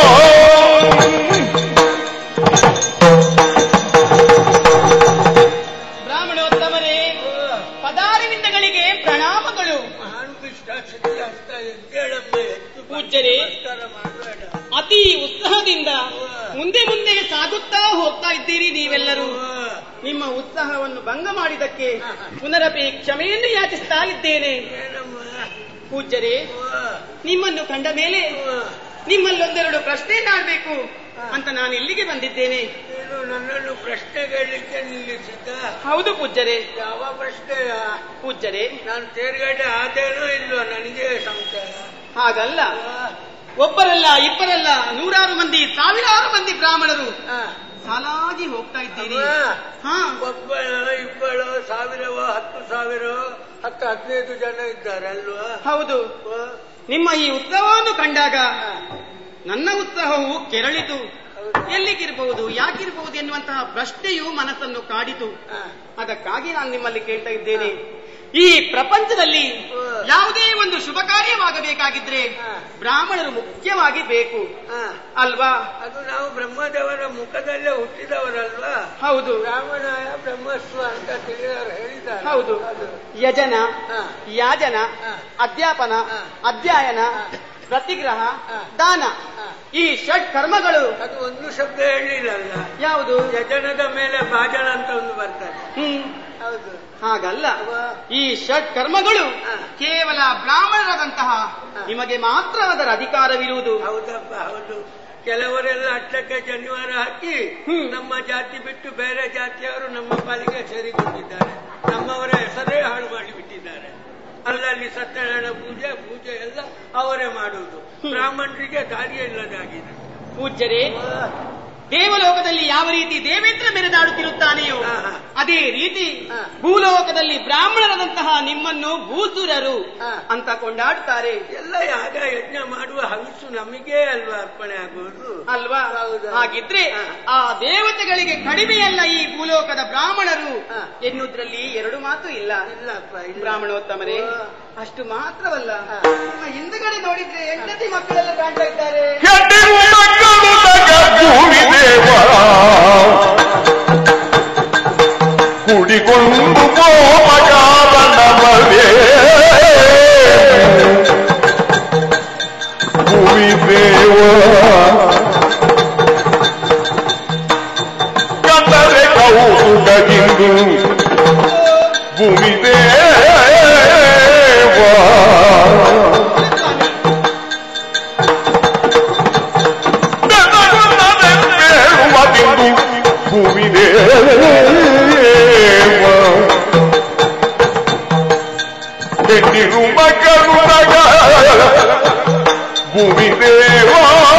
ಬ್ರಾಹ್ಮಣೋತ್ತಮರೇ ಪದಾರವಿಂದಗಳಿಗೆ ಪ್ರಣಾಮಗಳು ನಾನು ಕೃಷ್ಣಾಕ್ಷರಿ ಆಗ್ತಾ ಎದ್ದೇಳಮ್ಮ ಹೆಚ್ಚು ಪೂಜ್ಯರೇ. ನಮಸ್ಕಾರ ಮಾಡಬೇಡ ಅತಿ ಉತ್ಸಾಹದಿಂದ ಮುಂದೆ ಮುಂದೆ ಸಾಗುತ್ತಾ ಹೋಗ್ತಾ ಇದ್ದೀರಿ ನೀವೆಲ್ಲರೂ ನಿಮ್ಮ ಉತ್ಸಾಹವನ್ನು ಭಂಗ ಮಾಡಿದಕ್ಕೆ ಪುನರಪಿ ಕ್ಷಮೆಯನ್ನು ಯಾಚಿಸ್ತಾ ಇದ್ದೇನೆ ಏನಮ್ಮ ಪೂಜ್ಯರೇ ಅವ್ವ, ನಿಮ್ಮನ್ನು ಕಂಡ ಮೇಲೆ ಅವ್ವ, ನಿಮ್ಮಲ್ಲೊಂದೆರಡು ಪ್ರಶ್ನೆಯನ್ನಾಡ್ಬೇಕು ಅಂತ ನಾನು ಇಲ್ಲಿಗೆ ಬಂದಿದ್ದೇನೆ ನೀನು ನನ್ನನ್ನು ಪ್ರಶ್ನೆ ಕೇಳಲಿಕ್ಕೆ ನಿಲ್ಲಿಸಿದ್ದ ಹೌದು ಪೂಜ್ಯರೇ ಯಾವ ಪ್ರಶ್ನೆಯ ಪೂಜ್ಯರೇ ನಾನು ತೇರ್ಗಡೆ ಆದೇನೋ ಇಲ್ವೋ ನನಗೆ ಸಂಶಯ ಹಾಗಲ್ಲ ಅವ್ವ, ಒಬ್ಬರಲ್ಲ ಇಬ್ಬರಲ್ಲ ನೂರಾರು ಮಂದಿ ಸಾವಿರಾರು ಮಂದಿ ಬ್ರಾಹ್ಮಣರು ಆ, ಸಾಲಾಗಿ ಹೋಗ್ತಾ ಇದ್ದೀರಿ ಅವ್ವ, ಹಾ ಒಬ್ಬಳು ಇಬ್ಬಳು ಸಾವಿರವೋ ಹತ್ತು ಸಾವಿರ ಹತ್ತು ಹದಿನೈದು ಜನ ಇದ್ದಾರೆ ಅಲ್ವಾ ಹೌದು ವಾ, ನಿಮ್ಮ ಈ ಉತ್ಸವವನ್ನು ಕಂಡಾಗ ನನ್ನ ಉತ್ಸಾಹವು ಕೆರಳಿತು ಹೌದು. ಎಲ್ಲಿಗಿರಬಹುದು ಯಾಕಿರಬಹುದು ಎನ್ನುವಂತಹ ಪ್ರಶ್ನೆಯು ಮನಸ್ಸನ್ನು ಕಾಡಿತು ಹಾ. ಅದಕ್ಕಾಗಿ ನಾನು ನಿಮ್ಮಲ್ಲಿ ಕೇಳ್ತಾ ಇದ್ದೇನೆ ಈ ಪ್ರಪಂಚದಲ್ಲಿ ಹ. ಯಾವುದೇ ಒಂದು ಶುಭ ಕಾರ್ಯವಾಗಬೇಕಾಗಿದ್ರೆ ಹ. ಬ್ರಾಹ್ಮಣರು ಮುಖ್ಯವಾಗಿ ಬೇಕು ಹಾ. ಅಲ್ವಾ ಅದು ನಾವು ಬ್ರಹ್ಮದೇವರ ಮುಖದಲ್ಲೇ ಹುಟ್ಟಿದವರಲ್ವಾ ಹೌದು ಬ್ರಾಹ್ಮಣಾಯ ಬ್ರಹ್ಮಸ್ವ ಅಂತ ತಿಳಿದವರು ಹೇಳಿದ್ದಾರೆ ಹೌದು ಅದು. ಯಜನ ಹಾ. ಯಾಜನ ಹ. ಅಧ್ಯಾಪನ ಹ. ಅಧ್ಯಯನ ಹ. ಪ್ರತಿಗ್ರಹ ಹ. ದಾನ ಹ. ಈ ಷಟ್ ಕರ್ಮಗಳು ಅದು ಒಂದು ಶಬ್ದ ಹೇಳಿಲ್ಲಲ್ಲ ಯಾವುದು ಯಜನದ ಮೇಲೆ ಭಾಜನ ಅಂತ ಒಂದು ಬರ್ತದೆ ಹ್ಮ್ ಹೌದು ಹಾಗಲ್ಲ ಅವ್ವ. ಈ ಷಟ್ ಕರ್ಮಗಳು ಹ. ಕೇವಲ ಬ್ರಾಹ್ಮಣರಾದಂತಹ ಹ. ನಿಮಗೆ ಮಾತ್ರ ಅದರ ಅಧಿಕಾರವಿರುವುದು ಹೌದಪ್ಪ ಹೌದು ಕೆಲವರೆಲ್ಲ ಅಟ್ಟಕ್ಕೆ ಜನಿವಾರ ಹಾಕಿ ಹ್ಮ್. ನಮ್ಮ ಜಾತಿ ಬಿಟ್ಟು ಬೇರೆ ಜಾತಿಯವರು ನಮ್ಮ ಪಾಲಿಗೆ ಸೇರಿಕೊಂಡಿದ್ದಾರೆ ನಮ್ಮವರ ಹೆಸರೇ ಹಾಳು ಮಾಡಿಬಿಟ್ಟಿದ್ದಾರೆ ಅಲ್ಲಲ್ಲಿ ಸತ್ಯನಾರಾಯಣ ಪೂಜೆ ಪೂಜೆ ಎಲ್ಲ ಅವರೇ ಮಾಡುವುದು ಹ್ಮ್. ಬ್ರಾಹ್ಮಣರಿಗೆ ದಾರಿಯೇ ಇಲ್ಲದಾಗಿದೆ ಪೂಜ್ಯರೇ ದೇವಲೋಕದಲ್ಲಿ ಯಾವ ರೀತಿ ದೇವೇಂದ್ರ ಮೆರೆದಾಡುತ್ತಿರುತ್ತಾನೆಯೋ ಹ, ಹ. ಅದೇ ರೀತಿ ಹ. ಭೂಲೋಕದಲ್ಲಿ ಬ್ರಾಹ್ಮಣರಾದಂತಹ ನಿಮ್ಮನ್ನು ಭೂಸುರರು ಹ. ಅಂತ ಕೊಂಡಾಡುತ್ತಾರೆ ಎಲ್ಲ ಯಾಗ ಯಜ್ಞ ಮಾಡುವ ಹವಿಸು ನಮಗೇ ಅಲ್ವಾ ಅರ್ಪಣೆ ಆಗುವುದು ಅಲ್ವಾ ಹೌದು. ಹಾಗಿದ್ರೆ ಹ. ಆ ದೇವತೆಗಳಿಗೆ ಕಡಿಮೆಯಲ್ಲ ಈ ಭೂಲೋಕದ ಬ್ರಾಹ್ಮಣರು ಹ. ಎನ್ನುವುದರಲ್ಲಿ ಎರಡು ಮಾತು ಇಲ್ಲ ಇಲ್ಲಪ್ಪ ಇಲ್ಲ. ಬ್ರಾಹ್ಮಣೋತ್ತಮರೇ ಓ. ಅಷ್ಟು ಮಾತ್ರವಲ್ಲ ಹ. ನಿಮ್ಮ ಹಿಂದುಗಡೆ ನೋಡಿದ್ರೆ ಹೆಂಡತಿ ಮಕ್ಕಳೆಲ್ಲ ಕಾಣ್ತಾ ಇದ್ದಾರೆ ಕೆಟ್ಟಿರು ಮಕ್ಕಳು ತಗ ಭೂಮಿ ದೇವ ಕುಡಿಕೊಂಡು ಕೋಪಗಾರನವರೇ ಭೂಮಿ ದೇವ ಕಂದರೆ ಕೌತುಕದಿಂದು ಭೂಮಿ ದೇವ ಭೂಮಿ ಹೆಣ್ಣಿರು ಮಕ್ಕಳು ನಗ ಭೂಮಿ ದೇವ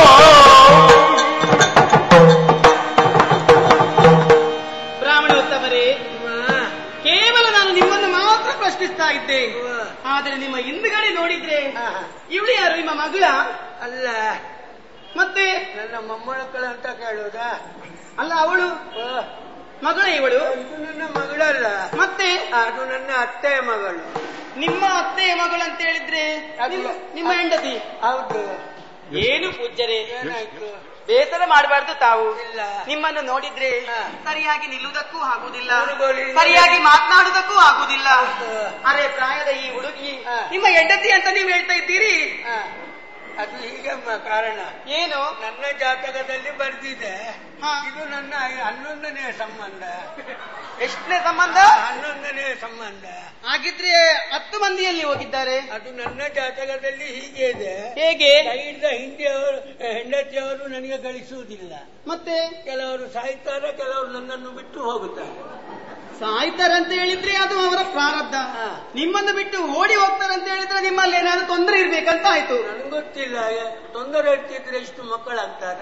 ಬ್ರಾಹ್ಮಣೋತ್ತಮರೇ ಹ. ಕೇವಲ ನಾನು ನಿಮ್ಮನ್ನು ಮಾತ್ರ ಪ್ರಶ್ನಿಸ್ತಾ ಇದ್ದೆ ಹ. ಆದರೆ ನಿಮ್ಮ ಹಿಂದುಗಡೆ ನೋಡಿದ್ರೆ ಹ. ಇವಳು ಯಾರು ನಿಮ್ಮ ಮಗಳ ಅಲ್ಲ ಮತ್ತೆ ನನ್ನ ಮೊಮ್ಮಕ್ಕಳು ಅಂತ ಕೇಳುವುದಾ ಅಲ್ಲ ಅವಳು ಓ, ಮಗಳ ಇವಳು ಇದು ನನ್ನ ಮಗಳಲ್ಲ ಮತ್ತೆ ಅದು ನನ್ನ ಅತ್ತೆಯ ಮಗಳು ನಿಮ್ಮ ಅತ್ತೆಯ ಮಗಳು ಅಂತ ಹೇಳಿದ್ರೆ ಅದು- ನಿಮ್ಮ- ನಿಮ್ಮ ಹೆಂಡತಿ ಹೌದು ಏನು ಪೂಜ್ಯರೇ ಏನಾಯ್ತು ಬೇಸರ ಮಾಡಬಾರ್ದು ತಾವು ಇಲ್ಲ ನಿಮ್ಮನ್ನು ನೋಡಿದ್ರೆ ಹ. ಸರಿಯಾಗಿ ನಿಲ್ಲುವುದಕ್ಕೂ ಆಗುದಿಲ್ಲ ಊರುಗೋಲಿ- ಸರಿಯಾಗಿ ಮಾತನಾಡುವುದಕ್ಕೂ ಆಗುದಿಲ್ಲ ಹ. ಅರೆ ಪ್ರಾಯದ ಈ ಹುಡುಗಿ ಹ. ನಿಮ್ಮ ಹೆಂಡತಿ ಅಂತ ನೀವು ಹೇಳ್ತಾ ಇದ್ದೀರಿ ಹ. ಅದು ಹೀಗಮ್ಮ ಕಾರಣ ಏನು ನನ್ನ ಜಾತಕದಲ್ಲಿ ಬರ್ದಿದೆ ಹ. ಇದು ನನ್ನ ಹನ್ನೊಂದನೇ ಸಂಬಂಧ ಎಷ್ಟನೇ ಸಂಬಂಧ ಹನ್ನೊಂದನೇ ಸಂಬಂಧ ಹಾಗಿದ್ರೆ ಹತ್ತು ಮಂದಿಯಲ್ಲಿ ಹೋಗಿದ್ದಾರೆ ಅದು ನನ್ನ ಜಾತಕದಲ್ಲಿ ಹೀಗೆ ಇದೆ ಹೇಗೆ ಕೈಯಿಂದ ಹಿಂದಿಯವರು ಹೆಂಡತಿಯವರು ನನಗೆ ಗಳಿಸುವುದಿಲ್ಲ ಮತ್ತೆ ಕೆಲವರು ಸಾಯ್ತಾರೆ ಕೆಲವರು ನನ್ನನ್ನು ಬಿಟ್ಟು ಹೋಗುತ್ತಾರೆ ಸಾಯ್ತಾರಂತ ಹೇಳಿದ್ರೆ ಅದು ಅವರ ಪ್ರಾರಬ್ಧ ಹ. ನಿಮ್ಮನ್ನು ಬಿಟ್ಟು ಓಡಿ ಹೋಗ್ತಾರಂತ ಹೇಳಿದ್ರೆ ನಿಮ್ಮಲ್ಲಿ ಏನಾದ್ರು ತೊಂದರೆ ಇರ್ಬೇಕಂತ ಆಯ್ತು ನನಗೆ ಗೊತ್ತಿಲ್ಲ ತೊಂದರೆ ಇರ್ತಿದ್ರೆ ಇಷ್ಟು ಮಕ್ಕಳಾಗ್ತಾರ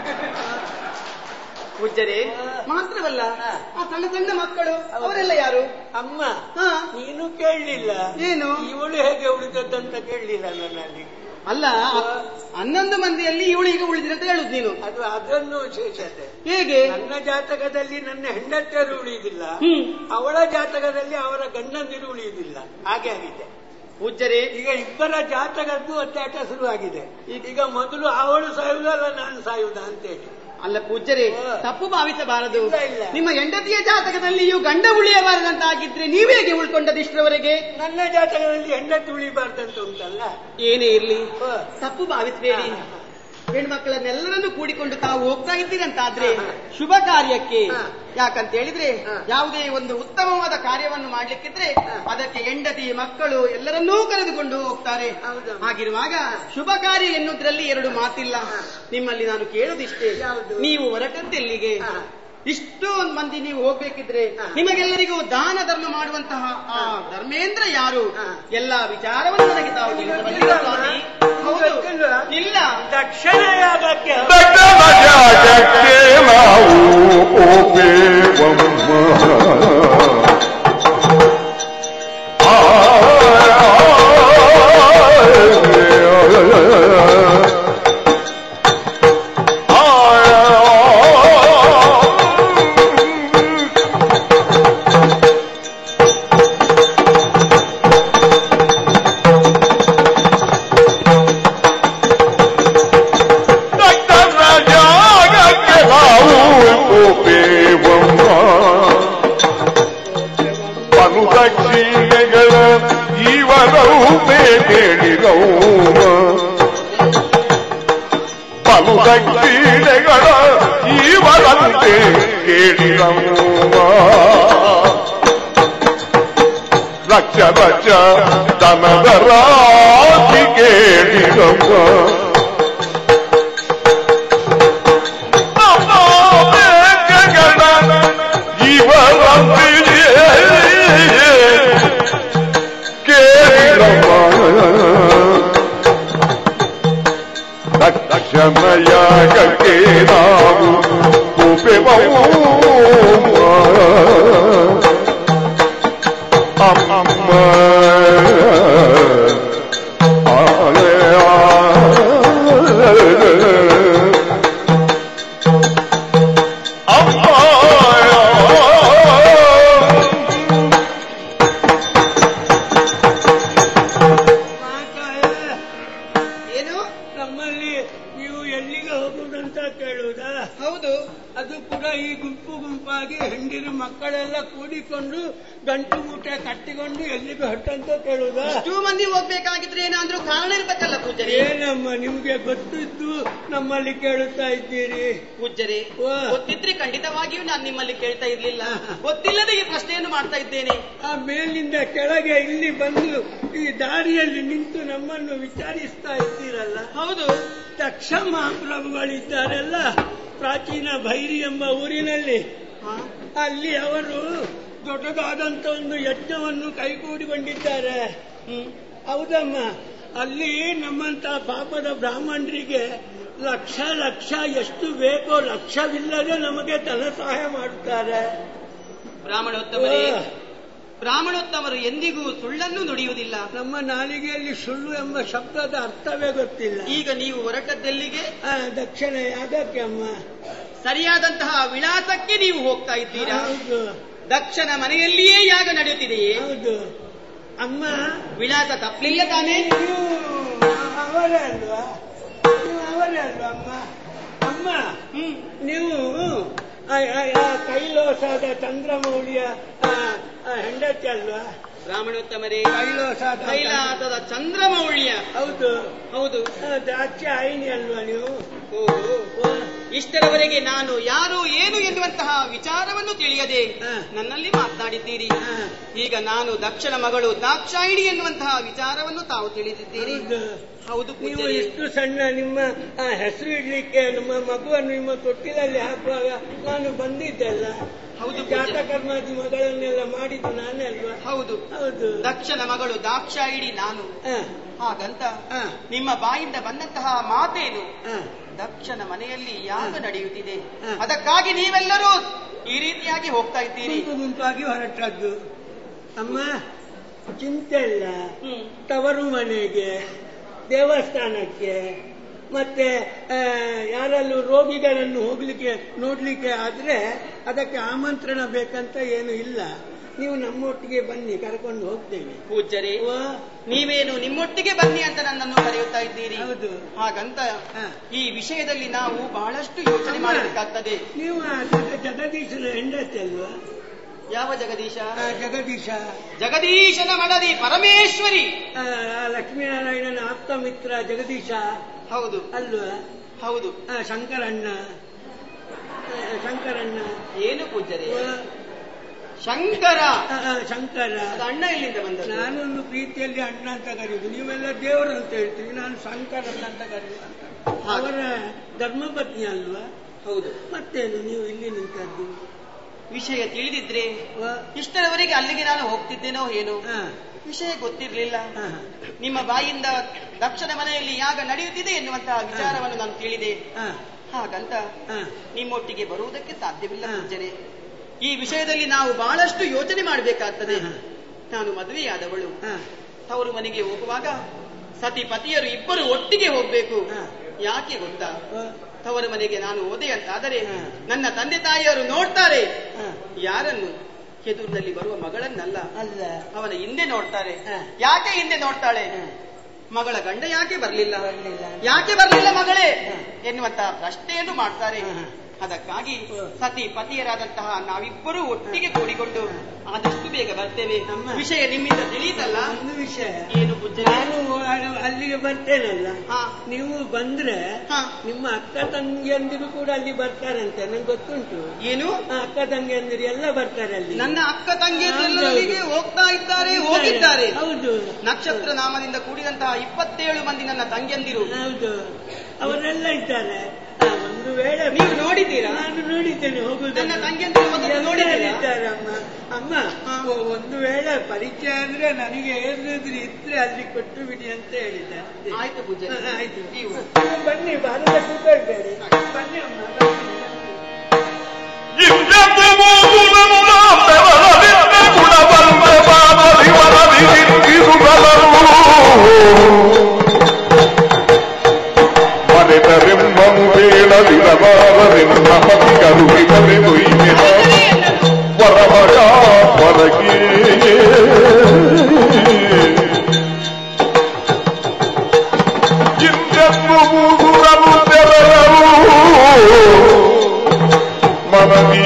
ಪೂಜ್ಯರೇ ಹ. ಮಾತ್ರವಲ್ಲ ಹ. ಆ ಸಣ್ಣ ಸಣ್ಣ ಮಕ್ಕಳು ಹೌದು. ಅವರೆಲ್ಲ ಯಾರು ಅಮ್ಮ ಹ ನೀನು ಕೇಳಲಿಲ್ಲ ಏನು ಇವಳು ಹೇಗೆ ಉಳಿದದ್ದಂತ ಕೇಳಲಿಲ್ಲ ನನ್ನಲ್ಲಿ ಅಲ್ಲ ಹನ್ನೊಂದು ಮಂದಿಯಲ್ಲಿ ಇವಳು ಈಗ ಉಳಿದಿದೆ ಅಂತ ಹೇಳುದು ನೀನು ಅದು ಅದನ್ನು ವಿಶೇಷತೆ ಹೇಗೆ ನನ್ನ ಜಾತಕದಲ್ಲಿ ನನ್ನ ಹೆಂಡತಿಯರು ಉಳಿಯುವುದಿಲ್ಲ ಹ್ಮ್ ಅವಳ ಜಾತಕದಲ್ಲಿ ಅವರ ಗಂಡಂದಿರು ಉಳಿಯುವುದಿಲ್ಲ ಹಾಗೆ ಆಗಿದೆ ಪೂಜ್ಯರೇ ಈಗ ಇಬ್ಬರ ಜಾತಕದ್ದು ಅತ್ಯಾಟ ಶುರುವಾಗಿದೆ ಈಗ ಮೊದಲು ಅವಳು ಸಾಯುವುದಲ್ಲ ನಾನು ಸಾಯುವುದ ಅಂತೇಳಿ ಅಲ್ಲ ಪೂಜ್ಯರೇ ಹ. ತಪ್ಪು ಭಾವಿಸಬಾರದು ಇಲ್ಲ, ಇಲ್ಲ. ನಿಮ್ಮ ಹೆಂಡತಿಯ ಜಾತಕದಲ್ಲಿಯೂ ಗಂಡ ಉಳಿಯಬಾರದಂತ ಆಗಿದ್ರೆ ನೀವೇಗೆ ಉಳ್ಕೊಂಡದಿಷ್ಟರವರೆಗೆ ನನ್ನ ಜಾತಕದಲ್ಲಿ ಹೆಂಡತಿ ಉಳಿಬಾರ್ದಂತ ಉಂಟಲ್ಲ ಏನೇ ಇರ್ಲಿ ಹ. ತಪ್ಪು ಭಾವಿಸಬೇಡಿ ಹ. ಹೆಣ್ಮಕ್ಕಳನ್ನೆಲ್ಲರನ್ನೂ ಕೂಡಿಕೊಂಡು ತಾವು ಹೋಗ್ತಾ ಇದ್ದೀರಂತಾದ್ರೆ ಹ, ಹ. ಶುಭ ಕಾರ್ಯಕ್ಕೆ ಹ. ಯಾಕಂತ ಹೇಳಿದ್ರೆ ಹ. ಯಾವುದೇ ಒಂದು ಉತ್ತಮವಾದ ಕಾರ್ಯವನ್ನು ಮಾಡ್ಲಿಕ್ಕಿದ್ರೆ ಹ. ಅದಕ್ಕೆ ಹೆಂಡತಿ ಮಕ್ಕಳು ಎಲ್ಲರನ್ನೂ ಕರೆದುಕೊಂಡು ಹೋಗ್ತಾರೆ ಹೌದು. ಹಾಗಿರುವಾಗ ಶುಭ ಕಾರ್ಯ ಎನ್ನುವುದರಲ್ಲಿ ಎರಡು ಮಾತಿಲ್ಲ ಹ. ನಿಮ್ಮಲ್ಲಿ ನಾನು ಕೇಳುದಿಷ್ಟೇ ಯಾವುದು? ನೀವು ಹೊರಟದ್ದೆಲ್ಲಿಗೆ ಹ. ಇಷ್ಟು ಮಂದಿ ನೀವು ಹೋಗ್ಬೇಕಿದ್ರೆ ಹ. ನಿಮಗೆಲ್ಲರಿಗೂ ದಾನ ಧರ್ಮ ಮಾಡುವಂತಹ ಆ ಧರ್ಮೇಂದ್ರ ಯಾರು ಹ. ಎಲ್ಲಾ ವಿಚಾರವನ್ನು ನನಗೆ ತಾವು ತಿಳಿಸಬಲ್ಲಿರ ಸ್ವಾಮಿ ಹೌದು ಗೊತ್ತಿಲ್ವಾ? ಇಲ್ಲ ದಕ್ಷಿಣ ಯಾಗಕ್ಕೆ ದಟ್ಟನ ಜಾಗಕ್ಕೆ ನಾವು ಹೋಗುವಮ್ಮ. ಆ ಬಲು ದಕ್ಷಿಣೆಗಳ ಇವರಂತೆ ಕೇಳಿದಮ್ಮ ಲಕ್ಷ ಲಕ್ಷ ದನದ ರಾಶಿ ಕೇಳಿದಮ್ಮ ಅಪಾಯಗಳ ಇವರಂತೆ ಕೇಳಿದಮ್ಮ ದಕ್ಷಮಯಾಗಕ್ಕೆ ನಾವು ಕುಪೆವವು ಅಮ್ಮ ಆಲೆ ಅಮ್ಮ ಮಾತಾಯ ಏನು ನಮ್ಮಲ್ಲಿ ನೀವು ಎಲ್ಲಿಗೆ ಹೋಗುದಂತ ಕೇಳುವುದಾ ಹೌದು ಅದು ಕೂಡ ಈ ಗುಂಪು ಗುಂಪಾಗಿ ಹೆಂಡಿರು ಮಕ್ಕಳೆಲ್ಲ ಕೂಡಿಕೊಂಡು ಗಂಟು ಮೂಟೆ ಕಟ್ಟಿಕೊಂಡು ಎಲ್ಲಿಗೆ ಹೊಟ್ಟಂತ ಕೇಳುವುದಾ ಇಷ್ಟೂ ಮಂದಿ ಹೋಗ್ಬೇಕಾಗಿದ್ರೆ ಏನಾದ್ರೂ ಕಾರಣ ಇರ್ಬೇಕಲ್ಲ ಪೂಜರಿ ಏನಮ್ಮ ನಿಮ್ಗೆ ಗೊತ್ತಿದ್ದು ನಮ್ಮಲ್ಲಿ ಕೇಳುತ್ತಾ ಇದ್ದೀರಿ ಪೂಜ್ಯರೇ ವಾ. ಗೊತ್ತಿದ್ರೆ ಖಂಡಿತವಾಗಿಯೂ ನಾನು ನಿಮ್ಮಲ್ಲಿ ಕೇಳ್ತಾ ಇರ್ಲಿಲ್ಲ ಗೊತ್ತಿಲ್ಲದೆ ಈ ಪ್ರಶ್ನೆಯನ್ನು ಮಾಡ್ತಾ ಇದ್ದೇನೆ ಆ ಮೇಲಿಂದ ಕೆಳಗೆ ಇಲ್ಲಿ ಬಂದು ಈ ದಾರಿಯಲ್ಲಿ ನಿಂತು ನಮ್ಮನ್ನು ವಿಚಾರಿಸ್ತಾ ಇದ್ದೀರಲ್ಲ ಹೌದು ದಕ್ಷ ಮಹಾಪ್ರಭುಗಳಿದ್ದಾರಲ್ಲ ಪ್ರಾಚೀನ ಭೈರಿ ಎಂಬ ಊರಿನಲ್ಲಿ ಹಾ? ಅಲ್ಲಿ ಅವರು ದೊಡ್ಡದಾದಂತ ಒಂದು ಯಜ್ಞವನ್ನು ಕೈಗೂಡಿಕೊಂಡಿದ್ದಾರೆ ಹ್ಮ್. ಹೌದಮ್ಮ ಅಲ್ಲಿ ನಮ್ಮಂತ ಪಾಪದ ಬ್ರಾಹ್ಮಣರಿಗೆ ಲಕ್ಷ ಲಕ್ಷ ಎಷ್ಟು ಬೇಕೋ ಲಕ್ಷವಿಲ್ಲದೆ ನಮಗೆ ಧನ ಸಹಾಯ ಮಾಡುತ್ತಾರೆ ಬ್ರಾಹ್ಮಣೋತ್ತಮರೇ ವಾ. ಬ್ರಾಹ್ಮಣೋತ್ತಮರು ಎಂದಿಗೂ ಸುಳ್ಳನ್ನು ನುಡಿಯುವುದಿಲ್ಲ ನಮ್ಮ ನಾಲಿಗೆಯಲ್ಲಿ ಸುಳ್ಳು ಎಂಬ ಶಬ್ದದ ಅರ್ಥವೇ ಗೊತ್ತಿಲ್ಲ ಈಗ ನೀವು ಹೊರಟದ್ದೆಲ್ಲಿಗೆ ಆ, ದಕ್ಷಿಣ ಯಾಗಕ್ಕೆ ಅಮ್ಮ ಸರಿಯಾದಂತಹ ವಿಳಾಸಕ್ಕೆ ನೀವು ಹೋಗ್ತಾ ಇದ್ದೀರಾ ಹೌದು ದಕ್ಷನ ಮನೆಯಲ್ಲಿಯೇ ಯಾಗ ನಡೆಯುತ್ತಿದೆಯೇ ಹೌದು ಅಮ್ಮ ವಿಳಾಸ ತಪ್ಪಲಿಲ್ಲ ತಾನೇ ನೀವು ಅವರೇ ಅಲ್ವಾ ನೀವು ಅವರೇ ಅಲ್ವಾ ಅಮ್ಮ ಅಮ್ಮ ಹ್ಮ್ ನೀವು ಆ- ಆ- ಆ ಕೈಲೋಸದ ಚಂದ್ರಮೌಳಿಯ ಆ, ಆ ಹೆಂಡತಿ ಅಲ್ವಾ ಬ್ರಾಹ್ಮಣೋತ್ತಮರೇ ಕೈಲೋಸದ ಕೈಲಾಸದ ಚಂದ್ರಮೌಳಿಯ ಹೌದು ಹೌದು ಆ, ದ್ರಾಕ್ಷಿ ಆಯಿನಿ ಅಲ್ವಾ ನೀವು ಓಹೋ ಓ, ಇಷ್ಟರವರೆಗೆ ನಾನು ಯಾರು ಏನು ಎನ್ನುವಂತಹ ವಿಚಾರವನ್ನು ತಿಳಿಯದೆ ಹಾ. ನನ್ನಲ್ಲಿ ಮಾತನಾಡಿದ್ದೀರಿ ಹಾ. ಈಗ ನಾನು ದಕ್ಷಿಣ ಮಗಳು ದಾಕ್ಷಾಯಿಣಿ ಎನ್ನುವಂತಹ ವಿಚಾರವನ್ನು ತಾವು ತಿಳಿದಿದ್ದೀರಿ ಹೌದು. ಹೌದು ನೀವು ಪೂಜ್ಯರೇ. ಇಷ್ಟು ಸಣ್ಣ ನಿಮ್ಮ ಆ, ಹೆಸರು ಇಡ್ಲಿಕ್ಕೆ ನಮ್ಮ ಮಗುವನ್ನು ನಿಮ್ಮ ತೊಟ್ಟಿಲಲ್ಲಿ ಹಾಕುವಾಗ ನಾನು ಬಂದಿದ್ದೆಲ್ಲ ಹೌದು ಪೂಜ್ಯರೇ. ಜಾತಕರ್ಮಾದಿ ಮಗಳನ್ನೆಲ್ಲ ಮಾಡಿದ್ದು ನಾನೇ ಅಲ್ವಾ ಹೌದು ಹೌದು ದಕ್ಷಿಣ ಮಗಳು ದಾಕ್ಷಾಯಿಣಿ ನಾನು ಆ, ಹಾಗಂತ ಆ, ನಿಮ್ಮ ಬಾಯಿಂದ ಬಂದಂತಹ ಮಾತೇನು ಆ. ದಕ್ಷನ ಮನೆಯಲ್ಲಿ ಯಾಗ ನಡೆಯುತ್ತಿದೆ ಹಾ. ಅದಕ್ಕಾಗಿ ನೀವೆಲ್ಲರೂ ಈ ರೀತಿಯಾಗಿ ಹೋಗ್ತಾ ಇದ್ದೀರಿ ಗುಂಪು ಗುಂಪಾಗಿ ಹೊರಟದ್ದು ಅಮ್ಮ ಚಿಂತೆ ಇಲ್ಲ ಹ್ಮ್. ತವರು ಮನೆಗೆ ದೇವಸ್ಥಾನಕ್ಕೆ ಮತ್ತೆ ಆ, ಯಾರಲ್ಲೂ ರೋಗಿಗಳನ್ನು ಹೋಗ್ಲಿಕ್ಕೆ ನೋಡ್ಲಿಕ್ಕೆ ಆದ್ರೆ ಅದಕ್ಕೆ ಆಮಂತ್ರಣ ಬೇಕಂತ ಏನು ಇಲ್ಲ ನೀವು ನಮ್ಮೊಟ್ಟಿಗೆ ಬನ್ನಿ ಕರ್ಕೊಂಡು ಹೋಗ್ತೇವೆ ಪೂಜ್ಯರೇ ವಾ, ನೀವೇನು ನಿಮ್ಮೊಟ್ಟಿಗೆ ಬನ್ನಿ ಅಂತ ನನ್ನನ್ನು ಕರೆಯುತ್ತಾ ಇದ್ದೀರಿ ಹೌದು. ಹಾಗಂತ ಹಾ. ಈ ವಿಷಯದಲ್ಲಿ ನಾವು ಬಹಳಷ್ಟು ಯೋಚನೆ ಅಮ್ಮ. ಮಾಡಬೇಕಾಗ್ತದೆ ನೀವು ಆ ಜಗ- ಜಗದೀಶನ ಹೆಂಡತಿ ಅಲ್ವಾ ಯಾವ ಜಗದೀಶ ಆ ಜಗದೀಶ ಜಗದೀಶನ ಮಡದಿ ಪರಮೇಶ್ವರಿ ಆ, ಆ ಲಕ್ಷ್ಮೀನಾರಾಯಣನ ಆಪ್ತ ಮಿತ್ರ ಜಗದೀಶ ಹೌದು ಅಲ್ವಾ ಹೌದು ಆ, ಶಂಕರಣ್ಣ ಆ, ಶಂಕರಣ್ಣ ಏನು ಪೂಜ್ಯರೇ ವಾ, ಶಂಕರ ಆ, ಆ, ಶಂಕರ ಅದು ಅಣ್ಣ ಎಲ್ಲಿಂದ ಬಂದದ್ದು ನಾನೊಂದು ಪ್ರೀತಿಯಲ್ಲಿ ಅಣ್ಣ ಅಂತ ಕರೆಯುದು ನೀವೆಲ್ಲ ದೇವರು ಅಂತ ಹೇಳ್ತೀವಿ ನಾನು ಶಂಕರಣ್ಣ ಅಂತ ಕರೆಯುವ ಅವರ ಧರ್ಮಪತ್ನಿ ಅಲ್ವಾ ಹೌದು ಮತ್ತೇನು ನೀವು ಇಲ್ಲಿ ನಿಂತದ್ದು ವಿಷಯ ತಿಳಿದಿದ್ರೆ ವಾ, ಇಷ್ಟರವರೆಗೆ ಅಲ್ಲಿಗೆ ನಾನು ಹೋಗ್ತಿದ್ದೇನೋ ಏನೋ ಆ, ವಿಷಯ ಗೊತ್ತಿರ್ಲಿಲ್ಲ ಆ, ನಿಮ್ಮ ಬಾಯಿಂದ ದಕ್ಷಿಣ ಮನೆಯಲ್ಲಿ ಯಾಗ ನಡೆಯುತ್ತಿದೆ ಎನ್ನುವಂತಹ ವಿಚಾರವನ್ನು ನಾನು ತಿಳಿದೆ ಆ, ಹಾಗಂತ ಆ, ನಿಮ್ಮೊಟ್ಟಿಗೆ ಬರುವುದಕ್ಕೆ ಸಾಧ್ಯವಿಲ್ಲ ಹಾ. ಪೂಜ್ಯರೇ ಈ ವಿಷಯದಲ್ಲಿ ನಾವು ಬಹಳಷ್ಟು ಯೋಚನೆ ಮಾಡಬೇಕಾಗ್ತದೆ ಹಾ. ನಾನು ಮದುವೆಯಾದವಳು ಆ, ತವರು ಮನೆಗೆ ಹೋಗುವಾಗ ಸತಿ ಪತಿಯರು ಇಬ್ಬರು ಒಟ್ಟಿಗೆ ಹೋಗ್ಬೇಕು ಹಾ. ಯಾಕೆ ಗೊತ್ತಾ ವಾ, ತವರು ಮನೆಗೆ ನಾನು ಹೋದೆ ಅಂತಾದರೆ ಹಾ. ನನ್ನ ತಂದೆ ತಾಯಿಯರು ನೋಡ್ತಾರೆ ಆ, ಯಾರನ್ನು ಎದುರಿನಲ್ಲಿ ಬರುವ ಮಗಳನ್ನಲ್ಲ ಅಲ್ಲ ಅವನ ಹಿಂದೆ ನೋಡ್ತಾರೆ ಹಾ. ಯಾಕೆ ಹಿಂದೆ ನೋಡ್ತಾಳೆ ಹಾ. ಮಗಳ ಗಂಡ ಯಾಕೆ ಬರ್ಲಿಲ್ಲ ಬರ್ಲಿಲ್ಲ. ಯಾಕೆ ಬರ್ಲಿಲ್ಲ ಮಗಳೇ ಹಾ. ಎನ್ನುವಂತಹ ಪ್ರಶ್ನೆಯನ್ನು ಮಾಡ್ತಾರೆ ಹಾ. ಅದಕ್ಕಾಗಿ ಸತಿ ಪತಿಯರಾದಂತಹ ನಾವಿಬ್ಬರೂ ಒಟ್ಟಿಗೆ ಕೂಡಿಕೊಂಡು ಆದಷ್ಟು ಬೇಗ ಬರ್ತೇವೆ ಅಮ್ಮ. ವಿಷಯ ನಿಮ್ಮಿಂದ ತಿಳಿಯಿತಲ್ಲ ಒಂದು ವಿಷಯ ಏನು ಪೂಜೆ ನಾನು ಆ- ಅಲ್ಲಿಗೆ ಬರ್ತೇನಲ್ಲ ಹಾ. ನೀವು ಬಂದ್ರೆ ಹಾ. ನಿಮ್ಮ ಅಕ್ಕ ತಂಗಿಯಂದಿರು ಕೂಡ ಅಲ್ಲಿ ಬರ್ತಾರಂತೆ ನಂಗೆ ಗೊತ್ತುಂಟು ಏನು ಆ ಅಕ್ಕ ತಂಗಿಯಂದಿರು ಎಲ್ಲ ಬರ್ತಾರೆ ಅಲ್ಲಿ ನನ್ನ ಅಕ್ಕ ತಂಗಿಯರೆಲ್ಲರಿಗೆ ಹೋಗ್ತಾ ಇದ್ದಾರೆ ಹೋಗಿದ್ದಾರೆ ಹೌದು ನಕ್ಷತ್ರ ನಾಮದಿಂದ ಕೂಡಿದಂತಹ ಇಪ್ಪತ್ತೇಳು ಮಂದಿ ನನ್ನ ತಂಗಿಯಂದಿರು ಹೌದು ಅವರೆಲ್ಲ ಇದ್ದಾರೆ ಆ, ಒಂದು ವೇಳೆ ನೀವು ನೋಡಿದ್ದೀರಾ ನಾನು ನೋಡಿದ್ದೇನೆ ಹೋಗುದು ನನ್ನ ತಂಗಿಯಂದಿರು ಮೊದಲು ನೋಡಿದ್ದೀರಾ ಇದ್ದಾರಮ್ಮ ಅಮ್ಮ ಹಾ. ಒ- ಒಂದು ವೇಳೆ ಪರಿಚಯ ಅಂದ್ರೆ ನನಗೆ ಏನಾದ್ರು ಇದ್ರೆ ಅಲ್ಲಿ ಕೊಟ್ಟು ಬಿಡಿ ಅಂತ ಹೇಳಿದ್ದೆ ಅಷ್ಟೇ. ಆಯ್ತು ಪೂಜೆ ಹಾ, ಆಯ್ತು ನೀವು ಬನ್ನಿ ಬಾರದ ಕೂತ್ಕೊಳ್ಬೇಡಿ ಬನ್ನಿ ಅಮ್ಮ ಬನ್ನಿ. ಇಂದ್ರತೆ ಮೋಗುನಂದ ಬೆವರಲಿದ್ದ ಗುಣವಂತ ಬಾಬರಿವರದಿ ನಿಂತಿರುಗಲರು. ಮರೆತರೆಂಬನು ಬೇಡದಿರಬಾರರೆನ್ನ ಪತಿ ಕರುವಿದರೆ ದೊಯ್ಮೆನ ವರಮಗ ಹೊರಗೆ ಇಂದ್ರತ್ವ ಮೂಗುರನು ತೆರರು ಮನದಿ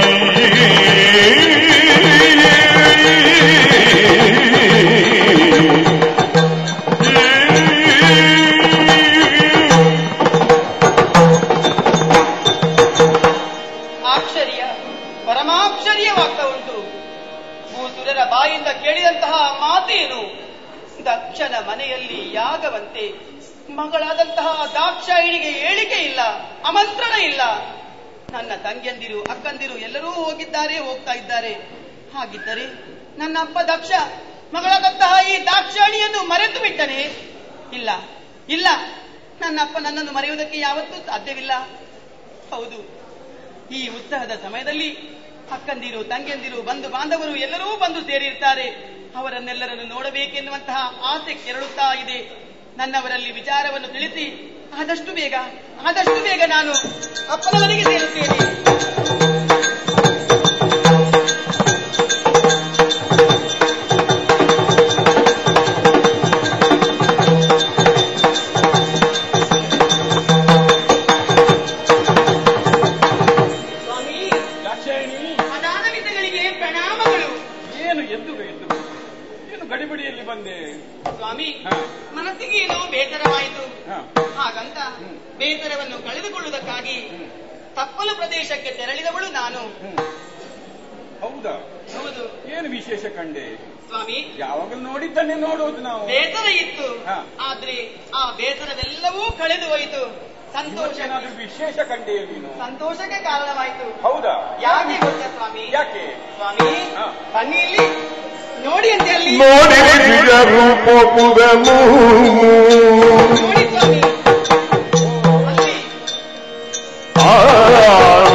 ಆಶ್ಚರ್ಯ ಪರಮಾಶ್ಚರ್ಯವಾಗ್ತಾ ಉಂಟು ಭೂಸುರರ ಬಾಯಿಂದ ಕೇಳಿದಂತಹ ಮಾತೇನು ದಕ್ಷನ ಮನೆಯಲ್ಲಿ ಯಾಗವಂತೆ ಮಗಳಾದಂತಹ ದಾಕ್ಷಾಯಿಣಿಗೆ ಏಳಿಗೆ ಇಲ್ಲ ಆಮಂತ್ರಣ ಇಲ್ಲ ನನ್ನ ತಂಗಿಯಂದಿರು ಅಕ್ಕಂದಿರು ಎಲ್ಲರೂ ಹೋಗಿದ್ದಾರೆ ಹೋಗ್ತಾ ಇದ್ದಾರೆ ಹಾಗಿದ್ದರೆ ನನ್ನ ಅಪ್ಪ ದಕ್ಷ ಮಗಳಾದಂತಹ ಈ ದಾಕ್ಷಾಯಿಣಿಯನ್ನು ಮರೆತು ಬಿಟ್ಟನೆ ಇಲ್ಲ ಇಲ್ಲ ನನ್ನ ಅಪ್ಪ ನನ್ನನ್ನು ಮರೆಯುವುದಕ್ಕೆ ಯಾವತ್ತೂ ಸಾಧ್ಯವಿಲ್ಲ ಹೌದು ಈ ಉತ್ಸಾಹದ ಸಮಯದಲ್ಲಿ ಅಕ್ಕಂದಿರು ತಂಗಿಯಂದಿರು ಬಂಧು ಬಾಂಧವರು ಎಲ್ಲರೂ ಬಂದು ಸೇರಿರ್ತಾರೆ ಅವರನ್ನೆಲ್ಲರನ್ನು ನೋಡಬೇಕೆನ್ನುವಂತಹ ಆಸೆ ಕೆರಳುತ್ತಾ ಇದೆ ನನ್ನವರಲ್ಲಿ ವಿಚಾರವನ್ನು ತಿಳಿಸಿ ಆದಷ್ಟು ಬೇಗ ಆದಷ್ಟು ಬೇಗ ನಾನು ಅಪ್ಪನ ಮನೆಗೆ ಸೇರುತ್ತೇನೆ ಸ್ವಾಮಿ ದಾಕ್ಷಾಯಿಣಿ ಅದಾದ ವಿಧಗಳಿಗೆ ಪ್ರಣಾಮಗಳು ಏನು ಎದ್ದು ಎದ್ದು ಏನು ಗಡಿಬಿಡಿಯಲ್ಲಿ ಬಂದೆ ಸ್ವಾಮಿ ಹಾ. ಮನಸ್ಸಿಗೆ ಏನೋ ಬೇಸರವಾಯಿತು ಹಾ. ಹಾಗಂತ ಹ್ಮ್. ಬೇಸರವನ್ನು ಕಳೆದುಕೊಳ್ಳುವುದಕ್ಕಾಗಿ ತಪ್ಪಲು ಪ್ರದೇಶಕ್ಕೆ ತೆರಳಿದವಳು ನಾನು ಹ್ಮ್. ಹೌದಾ ಹೌದು ಏನು ವಿಶೇಷ ಕಂಡೆ ಸ್ವಾಮಿ ಯಾವಾಗಲೂ ನೋಡಿದ್ದನ್ನೇ ನೋಡೋದು ನಾವು ಬೇಸರ ಇತ್ತು ಹಾ. ಆದ್ರೆ ಆ ಬೇಸರವೆಲ್ಲವೂ ಕಳೆದು ಹೋಯಿತು ಸಂತೋಷ ಏನಾದ್ರೂ ವಿಶೇಷ ಕಂಡೆ ನೀನು ಸಂತೋಷಕ್ಕೆ ಕಾರಣವಾಯಿತು ಹೌದಾ ಯಾಕೆ ಗೊತ್ತಾ ಸ್ವಾಮಿ ಯಾಕೆ ಸ್ವಾಮಿ ಹಾ. ಬನ್ನಿ ಇಲ್ಲಿ ನೋಡಿ ಅಂತೆ ಅಲ್ಲಿ ನೋಡಿರಿ ನಿಜ ರೂಪಪುರನು ನೋಡಿ ಸ್ವಾಮಿ ಅಲ್ಲಿ ಆ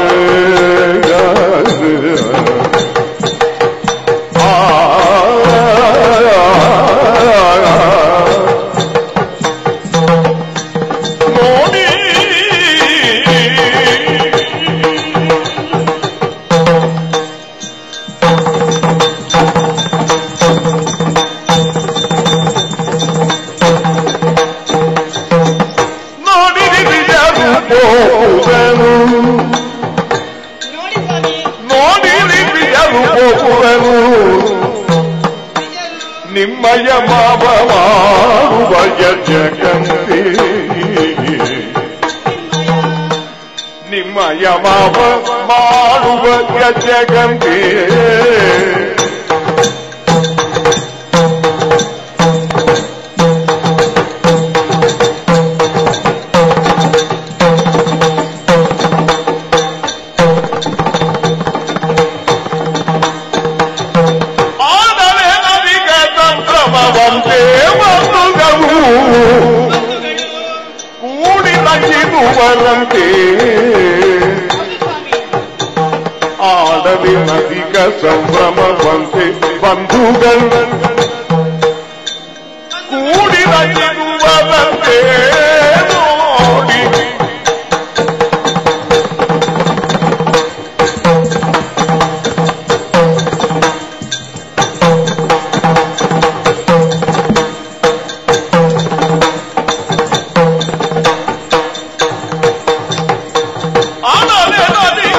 ನೋಡಿ ನೋಡಿರಿ ನಿಜ ರೂಪಪುರನು ನೋಡಿ ಸ್ವಾಮಿ ನೋಡಿರಿ ನಿಜ ರೂಪಪುರನು ನಿಜರು ನಿಮ್ಮಯ ಮಾವ ಮಾಡುವ ಯಜಗಂತೆ ನಿಮ್ಮಯ ಮಾವ ಮಾಡುವ ಯಜಗಂತೆ ಆದರೆ ನದಿಗ ಸಂಭ್ರಮವಂತೆ ಬಂಧುಗಳು ಬಂಧುಗಳು ಕೂಡಿ ನಗಿರುವರಂತೆ ಹೌದು ಸ್ವಾಮಿ ಆಡಲಿ ನದಿಗ ಸಂಭ್ರಮವಂತೆ ಬಂಧುಗಳು ಕೂಡಿ ನಗಿರುವರಂತೆ ನೋಡಿ ಆಡಲೆ ನದಿಗ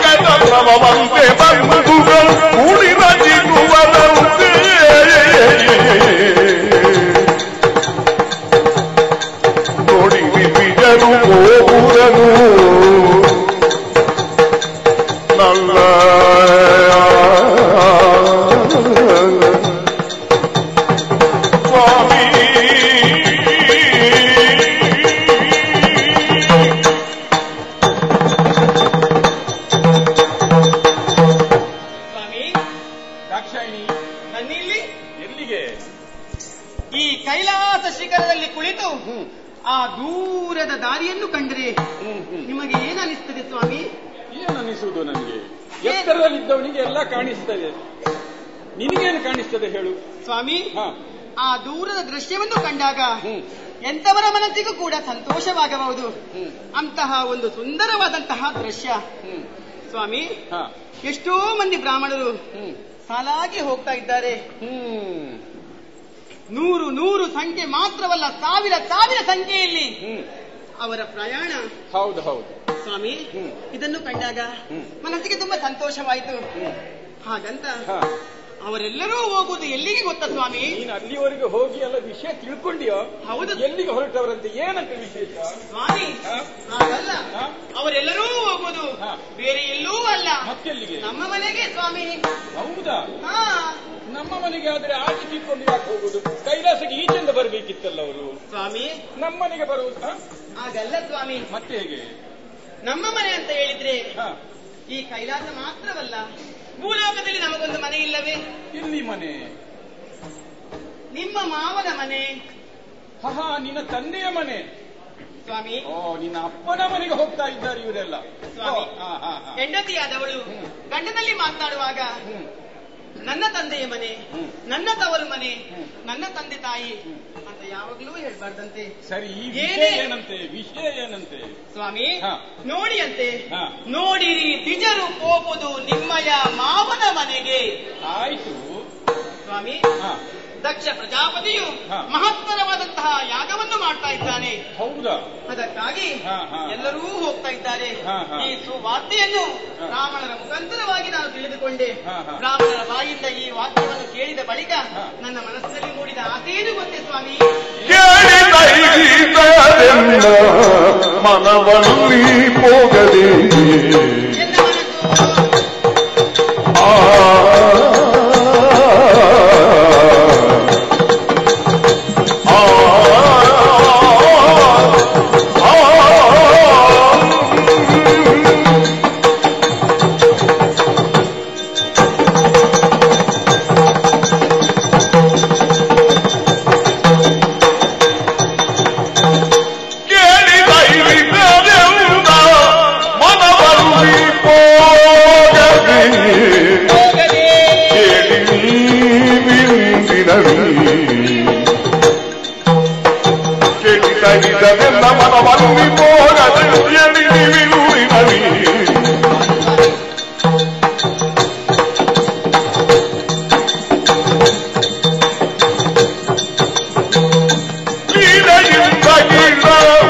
ಅನಿಸ್ತದೆ ಸ್ವಾಮಿ ಏನು ಅನಿಸುವುದು ನನಗೆ ಎತ್ತರದಲ್ಲಿದ್ದವನಿಗೆ ಎಲ್ಲ ಕಾಣಿಸ್ತದೆ ನಿನಗೇನು ಕಾಣಿಸ್ತದೆ ಹೇಳು ಸ್ವಾಮಿ ಹಾ ಆ ದೂರದ ದೃಶ್ಯವನ್ನು ಕಂಡಾಗ ಹ್ಮ್ ಎಂತವರ ಮನಸ್ಸಿಗೂ ಕೂಡ ಸಂತೋಷವಾಗಬಹುದು ಹ್ಮ್ ಅಂತಹ ಒಂದು ಸುಂದರವಾದಂತಹ ದೃಶ್ಯ ಹ್ಮ್ ಸ್ವಾಮಿ ಹಾ ಎಷ್ಟೋ ಮಂದಿ ಬ್ರಾಹ್ಮಣರು ಹ್ಮ್ ಸಾಲಾಗಿ ಹೋಗ್ತಾ ಇದ್ದಾರೆ ಹ್ಮ್ ನೂರು ನೂರು ಸಂಖ್ಯೆ ಮಾತ್ರವಲ್ಲ ಸಾವಿರ ಸಾವಿರ ಸಂಖ್ಯೆಯಲ್ಲಿ ಹ್ಮ್ ಅವರ ಪ್ರಯಾಣ ಹೌದು ಹೌದು ಸ್ವಾಮಿ ಹ್ಮ್. ಇದನ್ನು ಕಂಡಾಗ ಹ್ಮ್. ಮನಸ್ಸಿಗೆ ತುಂಬಾ ಸಂತೋಷವಾಯಿತು ಹ್ಮ್ ಹಾಗಂತ ಹಾ ಅವರೆಲ್ಲರೂ ಹೋಗುವುದು ಎಲ್ಲಿಗೆ ಗೊತ್ತಾ ಸ್ವಾಮಿ ನೀನು ಅಲ್ಲಿವರೆಗೆ ಹೋಗಿ ಎಲ್ಲ ವಿಷಯ ತಿಳ್ಕೊಂಡಿಯೋ ಹೌದು. ಎಲ್ಲಿಗೆ ಹೊರಟವರಂತೆ ಏನಂತ ವಿಶೇಷ ಸ್ವಾಮಿ ಹಾ? ಹಾಗಲ್ಲ ಹಾ? ಅವರೆಲ್ಲರೂ ಹೋಗುವುದು ಹಾ. ಬೇರೆ ಎಲ್ಲೂ ಅಲ್ಲ ಮತ್ತೆಲ್ಲಿಗೆ ನಮ್ಮ ಮನೆಗೆ ಸ್ವಾಮಿ ಹೌದಾ ಹಾ ನಮ್ಮ ಮನೆಗೆ ಆದ್ರೆ ಆಚೆ ತಿಳ್ಕೊಂಡು ಯಾಕೆ ಹೋಗುದು ಕೈಲಾಸಕ್ಕೆ ಈಚೆಂದ ಬರಬೇಕಿತ್ತಲ್ಲ ಅವರು ಸ್ವಾಮಿ ನಮ್ಮ ಮನೆಗೆ ಬರುವುದು ಹಾ? ಹಾಗಲ್ಲ ಸ್ವಾಮಿ ಮತ್ತೆ ಹೇಗೆ ನಮ್ಮ ಮನೆ ಅಂತ ಹೇಳಿದ್ರೆ ಹಾ ಈ ಕೈಲಾಸ ಮಾತ್ರವಲ್ಲ ಭೂಲೋಕದಲ್ಲಿ ನಮಗೊಂದು ಮನೆ ಇಲ್ಲವೇ ಇಲ್ಲಿ ಮನೆ ನಿಮ್ಮ ಮಾವನ ಮನೆ ಹಾ ನಿನ್ನ ತಂದೆಯ ಮನೆ ಸ್ವಾಮಿ ಓ ನಿನ್ನ ಅಪ್ಪನ ಮನೆಗೆ ಹೋಗ್ತಾ ಇದ್ದಾರೆ ಇವರೆಲ್ಲ ಸ್ವಾಮಿ. ಓ, ಹಾ, ಹಾ, ಹಾ. ಹೆಂಡತಿಯಾದವಳು ಹ್ಮ್. ಗಂಡನಲ್ಲಿ ಮಾತನಾಡುವಾಗ ಹ್ಮ್. ನನ್ನ ತಂದೆಯ ಮನೆ ಹ್ಮ್. ನನ್ನ ತವರು ಮನೆ ಹ್ಮ್. ನನ್ನ ತಂದೆ ತಾಯಿ ಅಂತ ಯಾವಾಗ್ಲೂ ಹೇಳ್ಬಾರ್ದಂತೆ ಸರಿ ಈ ಏನೇ- ವಿಷಯ ಏನಂತೆ ವಿಷಯ ಏನಂತೆ ಸ್ವಾಮಿ ಹಾ. ನೋಡಿ ಅಂತೆ ಹಾ. ನೋಡಿರಿ ದ್ವಿಜರು ಹೋಗುವುದು ನಿಮ್ಮಯ ಮಾವನ ಮನೆಗೆ ಆಯ್ತು ಸ್ವಾಮಿ ಹಾ ದಕ್ಷ ಪ್ರಜಾಪತಿಯು ಹಾ. ಮಹತ್ತರವಾದಂತಹ ಯಾಗವನ್ನು ಮಾಡ್ತಾ ಇದ್ದಾನೆ ಹೌದಾ ಅದಕ್ಕಾಗಿ ಹಾ, ಹಾ. ಎಲ್ಲರೂ ಹೋಗ್ತಾ ಇದ್ದಾರೆ ಹಾ, ಹಾ. ಈ ಸುವಾರ್ತೆಯನ್ನು ಹಾ. ಬ್ರಾಹ್ಮಣರ ಮುಖಾಂತರವಾಗಿ ನಾನು ತಿಳಿದುಕೊಂಡೆ ಹಾ, ಹಾ. ಬ್ರಾಹ್ಮಣರ ಬಾಯಿಂದ ಈ ವಾಕ್ಯವನ್ನು ಕೇಳಿದ ಬಳಿಕ ಹಾ. ನನ್ನ ಮನಸ್ಸಿನಲ್ಲಿ ಮೂಡಿದ ಆಸೇನು ಗೊತ್ತೇ ಸ್ವಾಮಿ ಕೇಳಿದೈದರೆನ್ನ ಮನವಲ್ಲಿ ಹೋಗದೆ ಎನ್ನ ಮನಸ್ಸು ಆ ಆ ಕೇಳಿದೈದರೆನ್ನ ಮನವಲ್ಲಿ ಹೋಗದೆ ಹೋಗದೆ ಕೇಳಿ ಕೇಳಿದರಿದವೆಲ್ಲ ಮನವಲ್ಲಿ ಹೋಗದೆ ಕೇಳಿ ವಿನುವಿನವಿ ಕ್ರೀಡೆಯಿಂದ ಇಲ್ಲ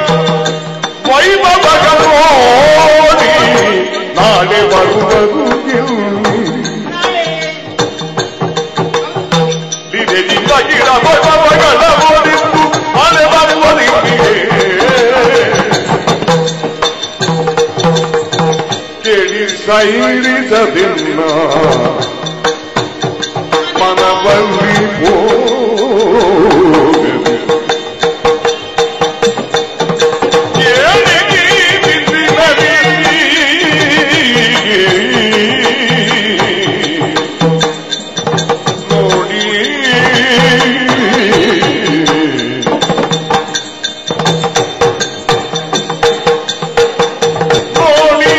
ವೈಭವಗ ನೋಡಿ ನಾಳೆ ಬರುವುದು ಗೆಲ್ಲಿ ನಾಳೆ ಲೀಲೆಯಿಂದ ಗಿಡ ವೈಭವಗಳ ಓದಿದ್ದು ಮಳೆ ಬರುವ ನಿಮಗೆ ಕೇಳಿ ಸೈರಿಸದಿಲ್ಲ ಮನವಲ್ಲಿ ಹೋಗದೆ ಕೇಳಿ ಬಿಸಿಲಲ್ಲಿ ನೋಡಿ ನೋಡಿ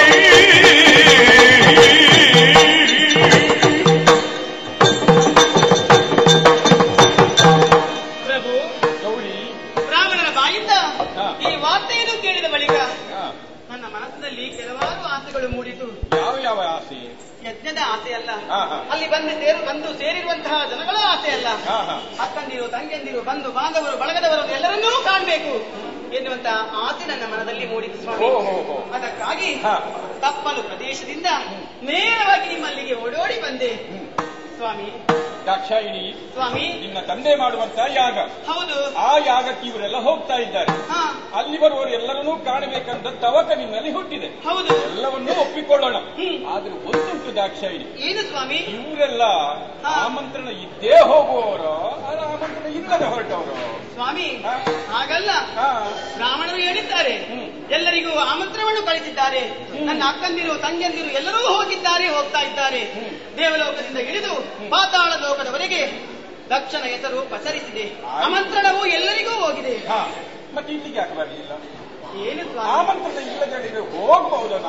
ಪ್ರಭು ಗೌರಿ ಬ್ರಾಹ್ಮಣರ ಬಾಯಿಂದ ಹಾ. ಈ ವಾರ್ತೆಯನ್ನು ಕೇಳಿದ ಬಳಿಕ ಹಾ. ನನ್ನ ಮನಸ್ಸಿನಲ್ಲಿ ಕೆಲವಾರು ಆಸೆಗಳು ಮೂಡಿತು ಯಾವ ಯಾವ ಆಸೆ ಯಜ್ಞದ ಆಸೆ ಅಲ್ಲ ಹಾ, ಹಾ. ಅಲ್ಲಿ ಬಂದು ಸೇರು ಬಂದು ಸೇರಿರುವಂತಹ ಜನಗಳ ಆಸೆ ಅಲ್ಲ ಹಾ, ಹಾ. ಅಕ್ಕಂದಿರು ತಂಗಿಯಂದಿರು ಬಂಧು ಬಾಂಧವರು ಬಳಗದವರು ಎಲ್ಲರನ್ನೂ ಕಾಣಬೇಕು ಎನ್ನುವಂತಹ ಆಸೆ ನನ್ನ ಮನದಲ್ಲಿ ಮೂಡಿತು ಸ್ವಾಮಿ ಓ, ಹೋ, ಹೋ. ಅದಕ್ಕಾಗಿ ಹಾ. ತಪ್ಪಲು ಪ್ರದೇಶದಿಂದ ನೇರವಾಗಿ ನಿಮ್ಮಲ್ಲಿಗೆ ಓಡೋಡಿ ಬಂದೆ ಹ್ಮ್. ಸ್ವಾಮಿ ದಾಕ್ಷಾಯಿಣಿ ಸ್ವಾಮಿ ನಿನ್ನ ತಂದೆ ಮಾಡುವಂತ ಯಾಗ ಹೌದು ಆ ಯಾಗಕ್ಕೆ ಇವರೆಲ್ಲ ಹೋಗ್ತಾ ಇದ್ದಾರೆ ಹಾ ಅಲ್ಲಿ ಬರುವವರು ಎಲ್ಲರನ್ನೂ ಕಾಣಬೇಕಂತ ತವಕ ನಿನ್ನಲ್ಲಿ ಹುಟ್ಟಿದೆ ಹೌದು ಎಲ್ಲವನ್ನೂ ಒಪ್ಪಿಕೊಳ್ಳೋಣ ಹ್ಮ್. ಆದ್ರೆ ಒಂದುಂಟು ದಾಕ್ಷಾಯಿಣಿ ಏನು ಸ್ವಾಮಿ ಇವರೆಲ್ಲ ಹಾ. ಆಮಂತ್ರಣ ಇದ್ದೇ ಹೋಗುವವರು ಅಲ್ಲ ಆಮಂತ್ರಣ ಇಲ್ಲದೆ ಹೊರಟವರು ಸ್ವಾಮಿ ಹಾ. ಹಾಗಲ್ಲ ಹಾ ಬ್ರಾಹ್ಮಣರು ಹೇಳಿದ್ದಾರೆ ಹ್ಮ್. ಎಲ್ಲರಿಗೂ ಆಮಂತ್ರಣವನ್ನು ಕಳಿಸಿದ್ದಾರೆ ನನ್ನ ಅಕ್ಕಂದಿರು ತಂಗಿಯಂದಿರು ಎಲ್ಲರೂ ಹೋಗಿದ್ದಾರೆ ಹೋಗ್ತಾ ಇದ್ದಾರೆ ಹ್ಮ್. ದೇವಲೋಕದಿಂದ ಹಿಡಿದು ಪಾತಾಳ ಲೋಕದವರೆಗೆ ದಕ್ಷಿಣ ಹೆಸರು ಪಸರಿಸಿದೆ ಆಯ್ತು. ಆಮಂತ್ರಣವು ಎಲ್ಲರಿಗೂ ಹೋಗಿದೆ ಹಾ ಮತ್ತೆ ಇಲ್ಲಿಗೆ ಯಾಕೆ ಬರಲಿಲ್ಲ ಏನು ಸ್ವಾಮಿ ಆಮಂತ್ರಣ ಇಲ್ಲದೆ ಹೋಗಬಹುದಲ್ಲ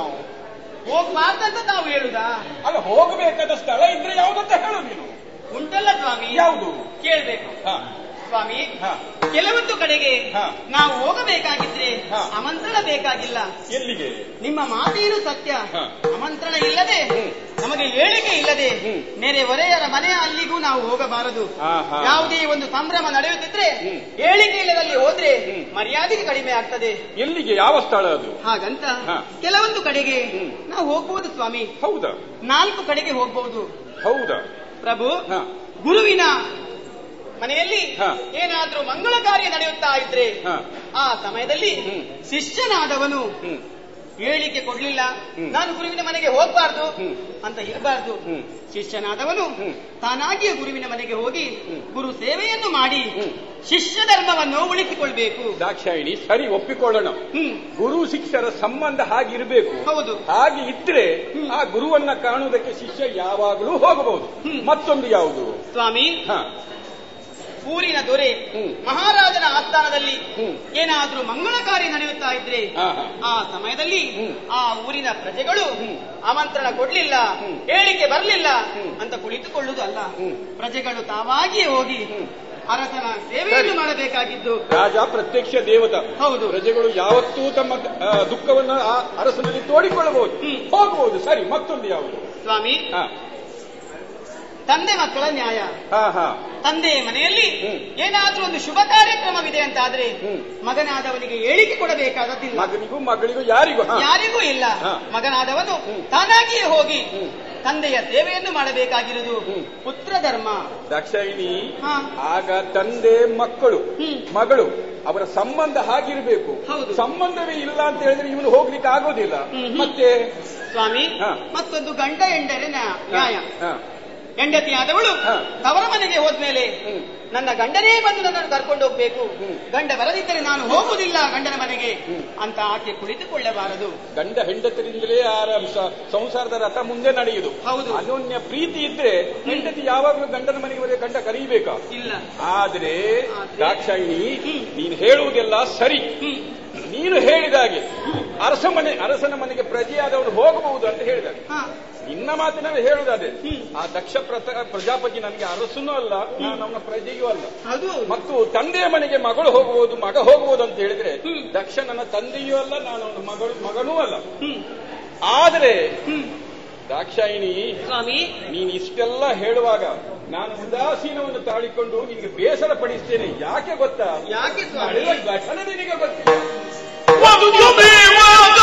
ಹೋಗ್ಬಾರ್ದಂತ ತಾವು ಹೇಳುದಾ ಅಲ್ಲ ಹೋಗಬೇಕಾದ ಸ್ಥಳ ಇದ್ರೆ ಯಾವುದಂತ ಹೇಳು ನೀನು ಉಂಟಲ್ಲ ಸ್ವಾಮಿ ಯಾವುದು ಕೇಳ್ಬೇಕು ಹಾ ಸ್ವಾಮಿ ಹಾ ಕೆಲವೊಂದು ಕಡೆಗೆ ಹಾ. ನಾವು ಹೋಗಬೇಕಾಗಿದ್ರೆ ಹಾ. ಆಮಂತ್ರಣ ಬೇಕಾಗಿಲ್ಲ ಎಲ್ಲಿಗೆ ನಿಮ್ಮ ಮಾತೇನು ಸತ್ಯ ಹಾ. ಆಮಂತ್ರಣ ಇಲ್ಲದೆ ಹ್ಮ್. ನಮಗೆ ಹೇಳಿಕೆ ಇಲ್ಲದೆ ಹ್ಮ್. ನೆರೆ ಹೊರೆಯರ ಮನೆ ಅಲ್ಲಿಗೂ ನಾವು ಹೋಗಬಾರದು ಹಾ, ಹಾ. ಯಾವುದೇ ಒಂದು ಸಂಭ್ರಮ ನಡೆಯುತ್ತಿದ್ರೆ ಹ್ಮ್. ಹೇಳಿಕೆ ಇಲ್ಲದಲ್ಲಿ ಹೋದ್ರೆ ಹ್ಮ್. ಮರ್ಯಾದೆಗೆ ಕಡಿಮೆ ಆಗ್ತದೆ ಎಲ್ಲಿಗೆ ಯಾವ ಸ್ಥಳ ಅದು ಹಾಗಂತ ಹಾ. ಕೆಲವೊಂದು ಕಡೆಗೆ ಹ್ಮ್. ನಾವು ಹೋಗ್ಬೋದು ಸ್ವಾಮಿ ಹೌದಾ ನಾಲ್ಕು ಕಡೆಗೆ ಹೋಗ್ಬಹುದು ಹೌದಾ ಪ್ರಭು ಹಾ ಗುರುವಿನ ಮನೆಯಲ್ಲಿ ಹಾ. ಏನಾದ್ರೂ ಮಂಗಳ ಕಾರ್ಯ ನಡೆಯುತ್ತಾ ಇದ್ರೆ ಹಾ ಆ ಸಮಯದಲ್ಲಿ ಹ್ಮ್. ಶಿಷ್ಯನಾದವನು ಹ್ಮ್ ಹೇಳಿಕೆ ಕೊಡ್ಲಿಲ್ಲ ಹ್ಮ್. ನಾನು ಗುರುವಿನ ಮನೆಗೆ ಹೋಗ್ಬಾರ್ದು ಹ್ಮ್. ಅಂತ ಇರಬಾರ್ದು ಹ್ಮ್. ಶಿಷ್ಯನಾದವನು ಹ್ಮ್. ತಾನಾಗಿಯೇ ಗುರುವಿನ ಮನೆಗೆ ಹೋಗಿ ಹ್ಮ್. ಗುರು ಸೇವೆಯನ್ನು ಮಾಡಿ ಹ್ಮ್. ಶಿಷ್ಯ ಧರ್ಮವನ್ನು ಉಳಿಸಿಕೊಳ್ಬೇಕು ದಾಕ್ಷಾಯಿಣಿ ಸರಿ ಒಪ್ಪಿಕೊಳ್ಳೋಣ ಹ್ಮ್ ಗುರು ಶಿಷ್ಯರ ಸಂಬಂಧ ಹಾಗಿರ್ಬೇಕು ಹೌದು ಹಾಗೆ ಇದ್ರೆ ಹ್ಮ್. ಆ ಗುರುವನ್ನ ಕಾಣುವುದಕ್ಕೆ ಶಿಷ್ಯ ಯಾವಾಗಲೂ ಹೋಗಬಹುದು ಹ್ಮ್. ಮತ್ತೊಂದು ಯಾವುದು ಸ್ವಾಮಿ ಹ ಊರಿನ ದೊರೆ ಹ್ಮ್. ಮಹಾರಾಜನ ಆಸ್ಥಾನದಲ್ಲಿ ಹ್ಮ್. ಏನಾದ್ರೂ ಮಂಗಳ ಕಾರ್ಯ ನಡೆಯುತ್ತಾ ಇದ್ರೆ ಹಾ, ಹಾ. ಆ ಸಮಯದಲ್ಲಿ ಹ್ಮ್. ಆ ಊರಿನ ಪ್ರಜೆಗಳು ಹ್ಮ್. ಆಮಂತ್ರಣ ಕೊಡ್ಲಿಲ್ಲ ಹ್ಮ್. ಹೇಳಿಕೆ ಬರಲಿಲ್ಲ ಹ್ಮ್. ಅಂತ ಕುಳಿತುಕೊಳ್ಳುವುದು ಅಲ್ಲ ಹ್ಮ್. ಪ್ರಜೆಗಳು ತಾವಾಗಿಯೇ ಹೋಗಿ ಹ್ಮ್. ಅರಸನ ಸೇವೆಯನ್ನು ಸರಿ. ಮಾಡಬೇಕಾಗಿದ್ದು ರಾಜ ಪ್ರತ್ಯಕ್ಷ ದೇವತ ಹೌದು. ಪ್ರಜೆಗಳು ಯಾವತ್ತೂ ತಮ್ಮ ಆ, ದುಃಖವನ್ನ ಆ ಅರಸನಲ್ಲಿ ತೋಡಿಕೊಳ್ಳಬಹುದು ಹ್ಮ್. ಹೋಗಬಹುದು ಸರಿ ಮತ್ತೊಂದು ಯಾವುದು ಸ್ವಾಮಿ ಹಾ ತಂದೆ ಮಕ್ಕಳ ನ್ಯಾಯ ಹಾ ಹಾ ತಂದೆಯ ಮನೆಯಲ್ಲಿ ಹ್ಮ್. ಏನಾದ್ರೂ ಒಂದು ಶುಭ ಕಾರ್ಯಕ್ರಮವಿದೆ ಅಂತಾದ್ರೆ ಹ್ಮ್. ಮಗನಾದವನಿಗೆ ಹೇಳಿಕೆ ಕೊಡಬೇಕಾದದ್ದಿಲ್ಲ ಮಗನಿಗೂ ಮಗಳಿಗೂ ಯಾರಿಗೂ ಹಾ ಯಾರಿಗೂ ಇಲ್ಲ ಹಾ. ಮಗನಾದವನು ಹ್ಮ್. ತಾನಾಗಿಯೇ ಹೋಗಿ ಹ್ಮ್. ತಂದೆಯ ಸೇವೆಯನ್ನು ಮಾಡಬೇಕಾಗಿರುವುದು ಹ್ಮ್. ಪುತ್ರ ಧರ್ಮ ದಾಕ್ಷಾಯಿಣಿ ಹಾ. ಆಗ ತಂದೆ ಮಕ್ಕಳು ಹ್ಮ್. ಮಗಳು ಅವರ ಸಂಬಂಧ ಹಾಗಿರಬೇಕು ಹೌದು. ಸಂಬಂಧವೇ ಇಲ್ಲ ಅಂತ ಹೇಳಿದ್ರೆ ಇವನು ಹೋಗ್ಲಿಕ್ಕೆ ಆಗೋದಿಲ್ಲ ಹ್ಮ್, ಹ್ಮ್. ಮತ್ತೆ ಸ್ವಾಮಿ ಹಾ. ಮತ್ತೊಂದು ಗಂಡ ಎಂದರೆ ನ್ಯಾ- ನ್ಯಾಯ ಹಾ. ಹೆಂಡತಿಯಾದವಳು ಹಾ. ತವರ ಮನೆಗೆ ಹೋದ್ಮೇಲೆ ಹ್ಮ್. ನನ್ನ ಗಂಡನೇ ಬಂದು ನನ್ನನ್ನು ಕರ್ಕೊಂಡು ಹೋಗ್ಬೇಕು ಹ್ಮ್. ಗಂಡ ಬರದಿದ್ದರೆ ನಾನು ಹೋಗುವುದಿಲ್ಲ ಗಂಡನ ಮನೆಗೆ ಹ್ಮ್. ಅಂತ ಆಕೆ ಕುಳಿತುಕೊಳ್ಳಬಾರದು ಗಂಡ ಹೆಂಡತರಿಂದಲೇ ಆ ಸ- ಸಂಸಾರದ ರಥ ಮುಂದೆ ನಡೆಯುದು ಹೌದು. ಅನೋನ್ಯ ಪ್ರೀತಿ ಇದ್ರೆ ಹೆಂಡತಿ ಯಾವಾಗಲೂ ಗಂಡನ ಮನೆಗೆ ಬರೆಯ ಗಂಡ ಕರೀಬೇಕಾ ಇಲ್ಲ ಆದ್ರೆ ಆದ್ರೆ? ದಾಕ್ಷಾಯಿಣಿ ಹ್ಮ್. ನೀನು ಹೇಳುವುದೆಲ್ಲ ಸರಿ ಹ್ಮ್. ನೀನು ಹೇಳಿದಾಗೆ ಅರಸ ಮನೆ ಅರಸನ ಮನೆಗೆ ಪ್ರಜೆಯಾದವನು ಹೋಗಬಹುದು ಅಂತ ಹೇಳಿದಾಗ ಹಾ. ನಿನ್ನ ಮಾತಿನಲ್ಲಿ ಹೇಳುವುದಾದ್ರೆ ಹ್ಮ್. ಆ ದಕ್ಷ ಪ್ರತ- ಪ್ರಜಾಪತಿ ನನಗೆ ಅರಸನೂ ಅಲ್ಲ ನಾನು ಅವನ ಪ್ರಜೆಯೂ ಅಲ್ಲ ಅದು ಮತ್ತು ತಂದೆಯ ಮನೆಗೆ ಮಗಳು ಹೋಗಬಹುದು ಮಗ ಹೋಗಬಹುದು ಅಂತ ಹೇಳಿದ್ರೆ ಹ್ಮ್. ದಕ್ಷ ನನ್ನ ತಂದೆಯೂ ಅಲ್ಲ ನಾನು ಅವನ ಮಗಳು ಮಗನೂ ಅಲ್ಲ ಹ್ಮ್. ಆದರೆ ಹ್ಮ್. ದಾಕ್ಷಾಯಿಣಿ ಸ್ವಾಮಿ ನೀನು ಇಷ್ಟೆಲ್ಲ ಹೇಳುವಾಗ ನಾನು ಉದಾಸೀನವನ್ನು ತಾಳಿಕೊಂಡು ನಿನಗೆ ಬೇಸರ ಪಡಿಸ್ತೇನೆ ಯಾಕೆ ಗೊತ್ತಾ ಯಾಕೆ ಸ್ವಾಮಿ ನಡೆದ ಘಟನೆ ನಿನಗೆ ಗೊತ್ತಿಲ್ಲ ಒಂದು ದೇವದ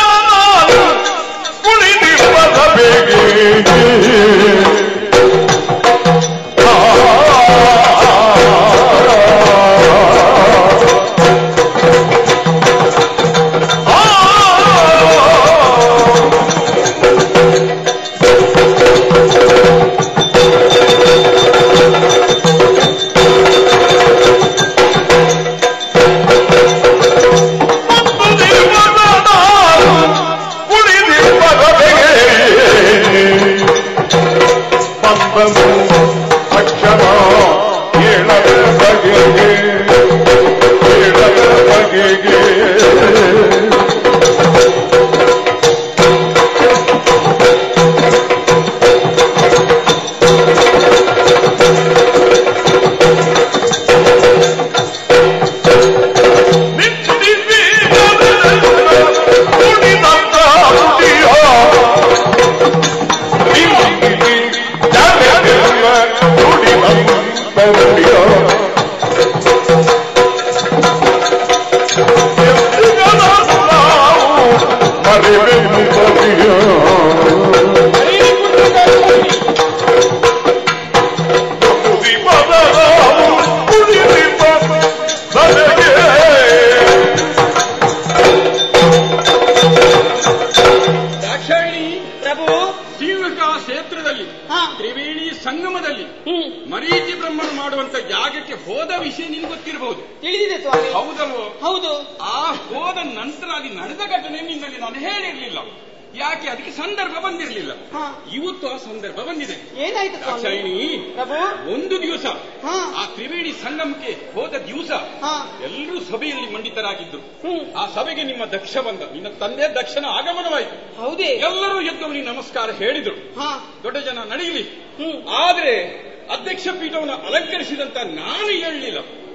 ಕುಳಿತಿರುವ ಬೇಗೆ ಅಕ್ಷರ ಏಳದ ಬಗೆಗೆ ಏಳದ ಬಗೆಗೆ ದಾಕ್ಷಾಯಿಣಿ ಪ್ರಭು ಶ್ರೀಲಂಕಾ ಕ್ಷೇತ್ರದಲ್ಲಿ ಹಾ ತ್ರಿವೇಣಿ ಸಂಗಮದಲ್ಲಿ ಹ್ಮ್ ಮರೀಚಿ ಬ್ರಹ್ಮನು ಮಾಡುವಂತ ಯಾಗಕ್ಕೆ ಹೋದ ವಿಷಯ ನಿನ್ಗೆ ಗೊತ್ತಿರಬಹುದು ತಿಳಿದಿದೆ ಸ್ವಾಮಿ ಹೌದಲ್ವೋ ಹೌದು ಆ ಹೋದ ನಂತರ ಅಲ್ಲಿ ನಡೆದ ಘಟನೆ ನಿನ್ನಲ್ಲಿ ನಾನು ಹೇಳಿರ್ಲಿಲ್ಲ ಯಾಕೆ ಅದಕ್ಕೆ ಸಂದರ್ಭ ಬಂದಿರಲಿಲ್ಲ ಹಾ. ಇವತ್ತು ಆ ಸಂದರ್ಭ ಬಂದಿದೆ ಏನಾಯ್ತು ಸ್ವಾಮಿ ದಾಕ್ಷಾಯಿಣಿ ಪ್ರಭು ಒಂದು ದಿವಸ ಹಾ. ಆ ತ್ರಿವೇಣಿ ಸಂಗಮಕ್ಕೆ ಹೋದ ದಿವಸ ಹಾ. ಎಲ್ಲರೂ ಸಭೆಯಲ್ಲಿ ಮಂಡಿತರಾಗಿದ್ರು ಹ್ಮ್. ಆ ಸಭೆಗೆ ನಿಮ್ಮ ದಕ್ಷ ಬಂದ ನಿನ್ನ ತಂದೆ ದಕ್ಷನ ಆಗಮನವಾಯಿತು ಹೌದೇ ಎಲ್ಲರೂ ಎದ್ದವನಿಗೆ ನಮಸ್ಕಾರ ಹೇಳಿದ್ರು ಹಾ ದೊಡ್ಡ ಜನ ನಡೆಯಲಿ ಹ್ಮ್ ಆದ್ರೆ ಅಧ್ಯಕ್ಷ ಪೀಠವನ್ನು ಅಲಂಕರಿಸಿದಂತ ನಾನು ಹೇಳಲಿಲ್ಲ